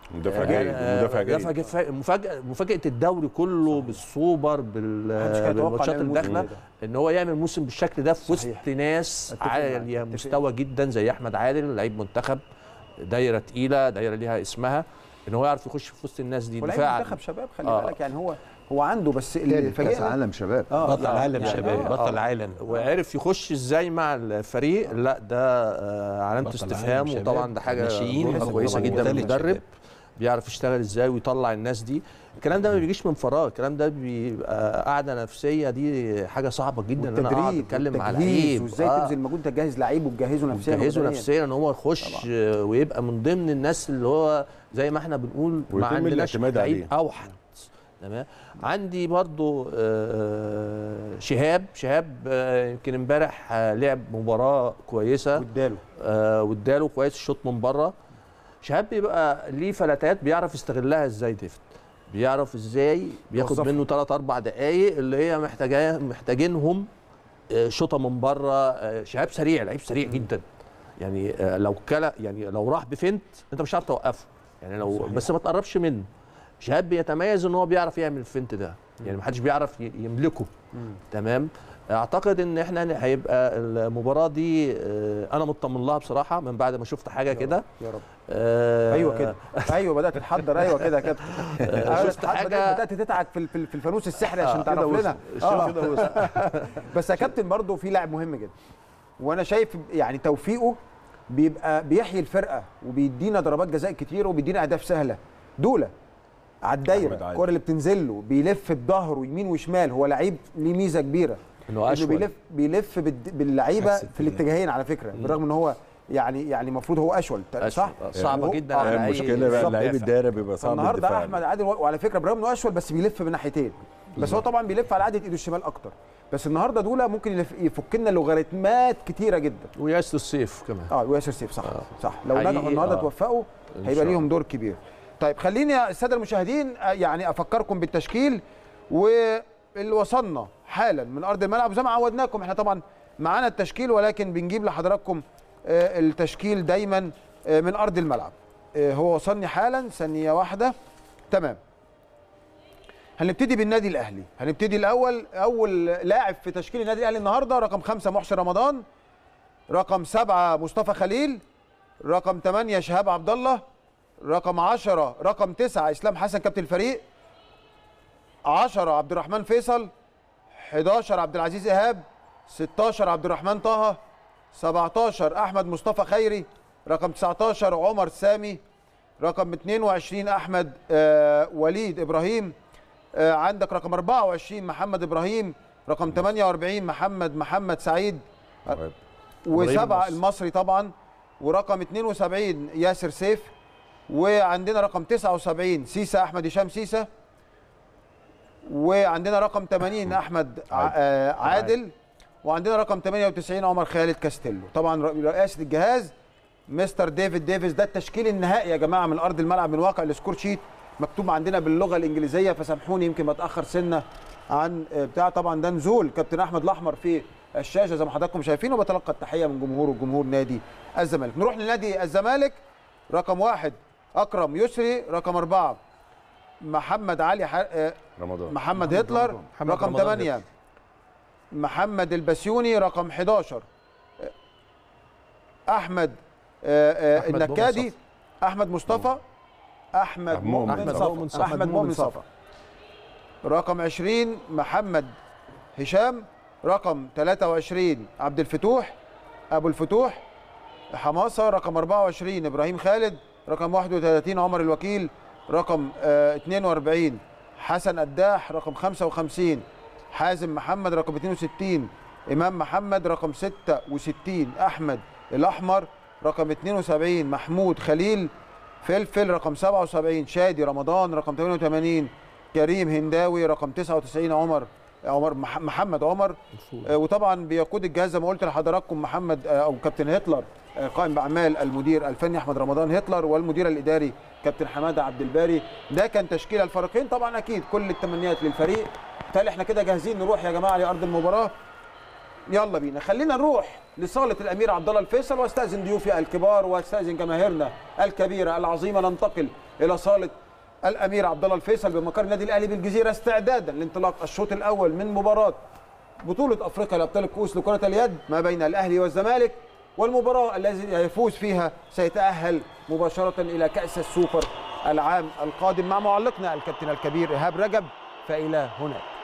مدافع يعني، جيد آه، مدافع جيد مدافع جيد. مفاجاه مفاجاه الدوري كله بالسوبر بال- محدش كان يتوقع بالماتشات إنه يعمل موسم الداخله كده. ان هو يعمل موسم بالشكل ده في وسط صحيح. ناس أتفق معاك، عاليه أتفق. مستوى جدا زي احمد عادل لعيب منتخب دايره تقيله دايره ليها اسمها ان هو يعرف يخش في وسط الناس دي ولاعب دفاع منتخب شباب خلي آه. بالك يعني هو هو عنده بس اللي تالت كاس فاجئنا عالم شباب اه بطل عالم يعني شباب آه. بطل عالم وعرف يخش ازاي مع الفريق لا ده آه، علامه بطل استفهام عالم شباب. وطبعا ده حاجه ناشئين جملة لسه كويسه طبعاً جدا من وثالث المدرب شباب. بيعرف يشتغل ازاي ويطلع الناس دي الكلام ده ما بيجيش من فراغ الكلام ده بيبقى قاعده نفسيه دي حاجه صعبه جدا ان انا اقعد والتدريب اتكلم مع والتجهيز لعيب وازاي آه. تبذل مجهود تجهز لعيب وتجهزه نفسيا جهزه وبدنياً. نفسيا ان هو يخش آه، ويبقى من ضمن الناس اللي هو زي ما احنا بنقول ما ويتم عندناش الاعتماد لعيب عليه. اوحد تمام عندي برضو آه، شهاب شهاب آه، يمكن امبارح آه، لعب مباراه كويسه واداله آه، واداله كويس الشوط من بره شهاب بيبقى ليه فلاتات بيعرف يستغلها ازاي ديفيد بيعرف ازاي بياخد يوظفها. منه 3 4 دقائق اللي هي محتاجاه محتاجينهم آه، شوطه من بره آه، شهاب سريع لعيب سريع جدا يعني آه، لو كلا يعني لو راح بفنت انت مش هتعرف توقفه يعني لو صحيح. بس ما تقربش منه شهاب بيتميز ان هو بيعرف يعمل الفنت ده يعني محدش بيعرف ي- يملكه تمام اعتقد ان احنا هيبقى المباراه دي آه، انا مطمن لها بصراحه من بعد ما شفت حاجه كده يا رب آه، ايوه كده ايوه بدات تتحضر ايوه كده كده آه، شفت بدأت- حاجة- بدات تتعك في في في الفانوس السحري آه، عشان كده تعرف وصل. لنا الشوط كده وصل. بس يا كابتن برضه في لاعب مهم جدا وانا شايف يعني توفيقه بيبقى بيحيي الفرقه وبيدينا ضربات جزاء كتير وبيدينا اهداف سهله دوله على أحمد الدايره عادل. الكوره اللي بتنزل له بيلف بظهره يمين وشمال هو لعيب ليه ميزه كبيره انه انه اشول بيلف بيلف بالد- باللعيبه عكس في الاتجاه. الاتجاهين على فكره بالرغم ان هو يعني يعني المفروض هو اشول صح أشول. آه، صعبه هو- جدا آه، على أي المشكله بقى بالظبط لعيب دافع. الدايره بيبقى صعب النهارده الدفاع احمد عادل و- وعلى فكره برغم انه اشول بس بيلف بناحيتين بس هو طبعا بيلف على عاده ايده الشمال اكتر بس النهارده دوله ممكن يلف يفك لنا لوغاريتمات كتيره جدا وياسر السيف كمان اه وياسر سيف صح آه. صح لو حقيقي، نجحوا النهارده آه. توفقوا إن هيبقى شاء ليهم الله. دور كبير طيب خليني يا الساده المشاهدين آه، يعني افكركم بالتشكيل واللي وصلنا حالا من ارض الملعب زي ما عودناكم احنا طبعا معانا التشكيل ولكن بنجيب لحضراتكم آه، التشكيل دايما آه، من ارض الملعب آه، هو وصلني حالا ثانيه واحده تمام هنبتدي بالنادي الاهلي هنبتدي الاول اول لاعب في تشكيل النادي الاهلي النهارده رقم خمسة محسن رمضان رقم سبعة مصطفى خليل رقم ثمانية شهاب عبد الله رقم عشرة رقم تسعة اسلام حسن كابتن الفريق عشرة عبد الرحمن فيصل 11 عبد العزيز ايهاب 16 عبد الرحمن طه 17 احمد مصطفى خيري رقم 19 عمر سامي رقم 22 احمد آه وليد ابراهيم آه عندك رقم 24 محمد ابراهيم رقم 48 محمد محمد سعيد إبراهيم وسبعه المصري. المصري طبعا ورقم 72 ياسر سيف وعندنا رقم 79 سيسا احمد هشام سيسا وعندنا رقم 80 احمد ع- آه، عادل وعندنا رقم 98 عمر خالد كاستيلو طبعا ر- رئاسه الجهاز مستر ديفيد ديفيس ده التشكيل النهائي يا جماعه من ارض الملعب من واقع السكور شيت مكتوب عندنا باللغه الانجليزيه فسامحوني يمكن بتاخر سنه عن آه، بتاع طبعا ده نزول كابتن احمد الاحمر في الشاشه زي ما حضراتكم شايفين وبتلقى التحيه من جمهور وجمهور نادي الزمالك نروح لنادي الزمالك رقم واحد اكرم يسري رقم اربعه محمد علي ح... آه، رمضان محمد هتلر محمد رقم رمضان 8 محمد البسيوني رقم 11 احمد آه، آه، أحمد مؤمن النكادي صفا. احمد مصطفى احمد مؤمن مؤمن صفا. صفا احمد مؤمن صفا رقم 20 محمد هشام رقم 23 عبد الفتوح ابو الفتوح حماسه رقم 24 ابراهيم خالد رقم 31 عمر الوكيل رقم آه 42 حسن قداح رقم 55 حازم محمد رقم 62 امام محمد رقم 66 احمد الاحمر رقم 72 محمود خليل فلفل رقم 77 شادي رمضان رقم 88 كريم هنداوي رقم 99 عمر عمر مح- محمد عمر آه، وطبعا بيقود الجهاز زي ما قلت لحضراتكم محمد آه، او كابتن هتلر آه، قائم باعمال المدير الفني احمد رمضان هتلر والمدير الاداري كابتن حماده عبد الباري ده كان تشكيل الفريقين طبعا اكيد كل التمنيات للفريق بالتالي احنا كده جاهزين نروح يا جماعه لارض المباراه يلا بينا خلينا نروح لصاله الامير عبد الله الفيصل واستاذن ضيوفي الكبار واستاذن جماهيرنا الكبيره العظيمه ننتقل الى صاله الامير عبد الله الفيصل بمقر النادي الاهلي بالجزيره استعدادا لانطلاق الشوط الاول من مباراه بطوله افريقيا لابطال الكؤوس لكره اليد ما بين الاهلي والزمالك والمباراه الذي يفوز فيها سيتاهل مباشره الى كاس السوبر العام القادم مع معلقنا الكابتن الكبير ايهاب رجب فالى هناك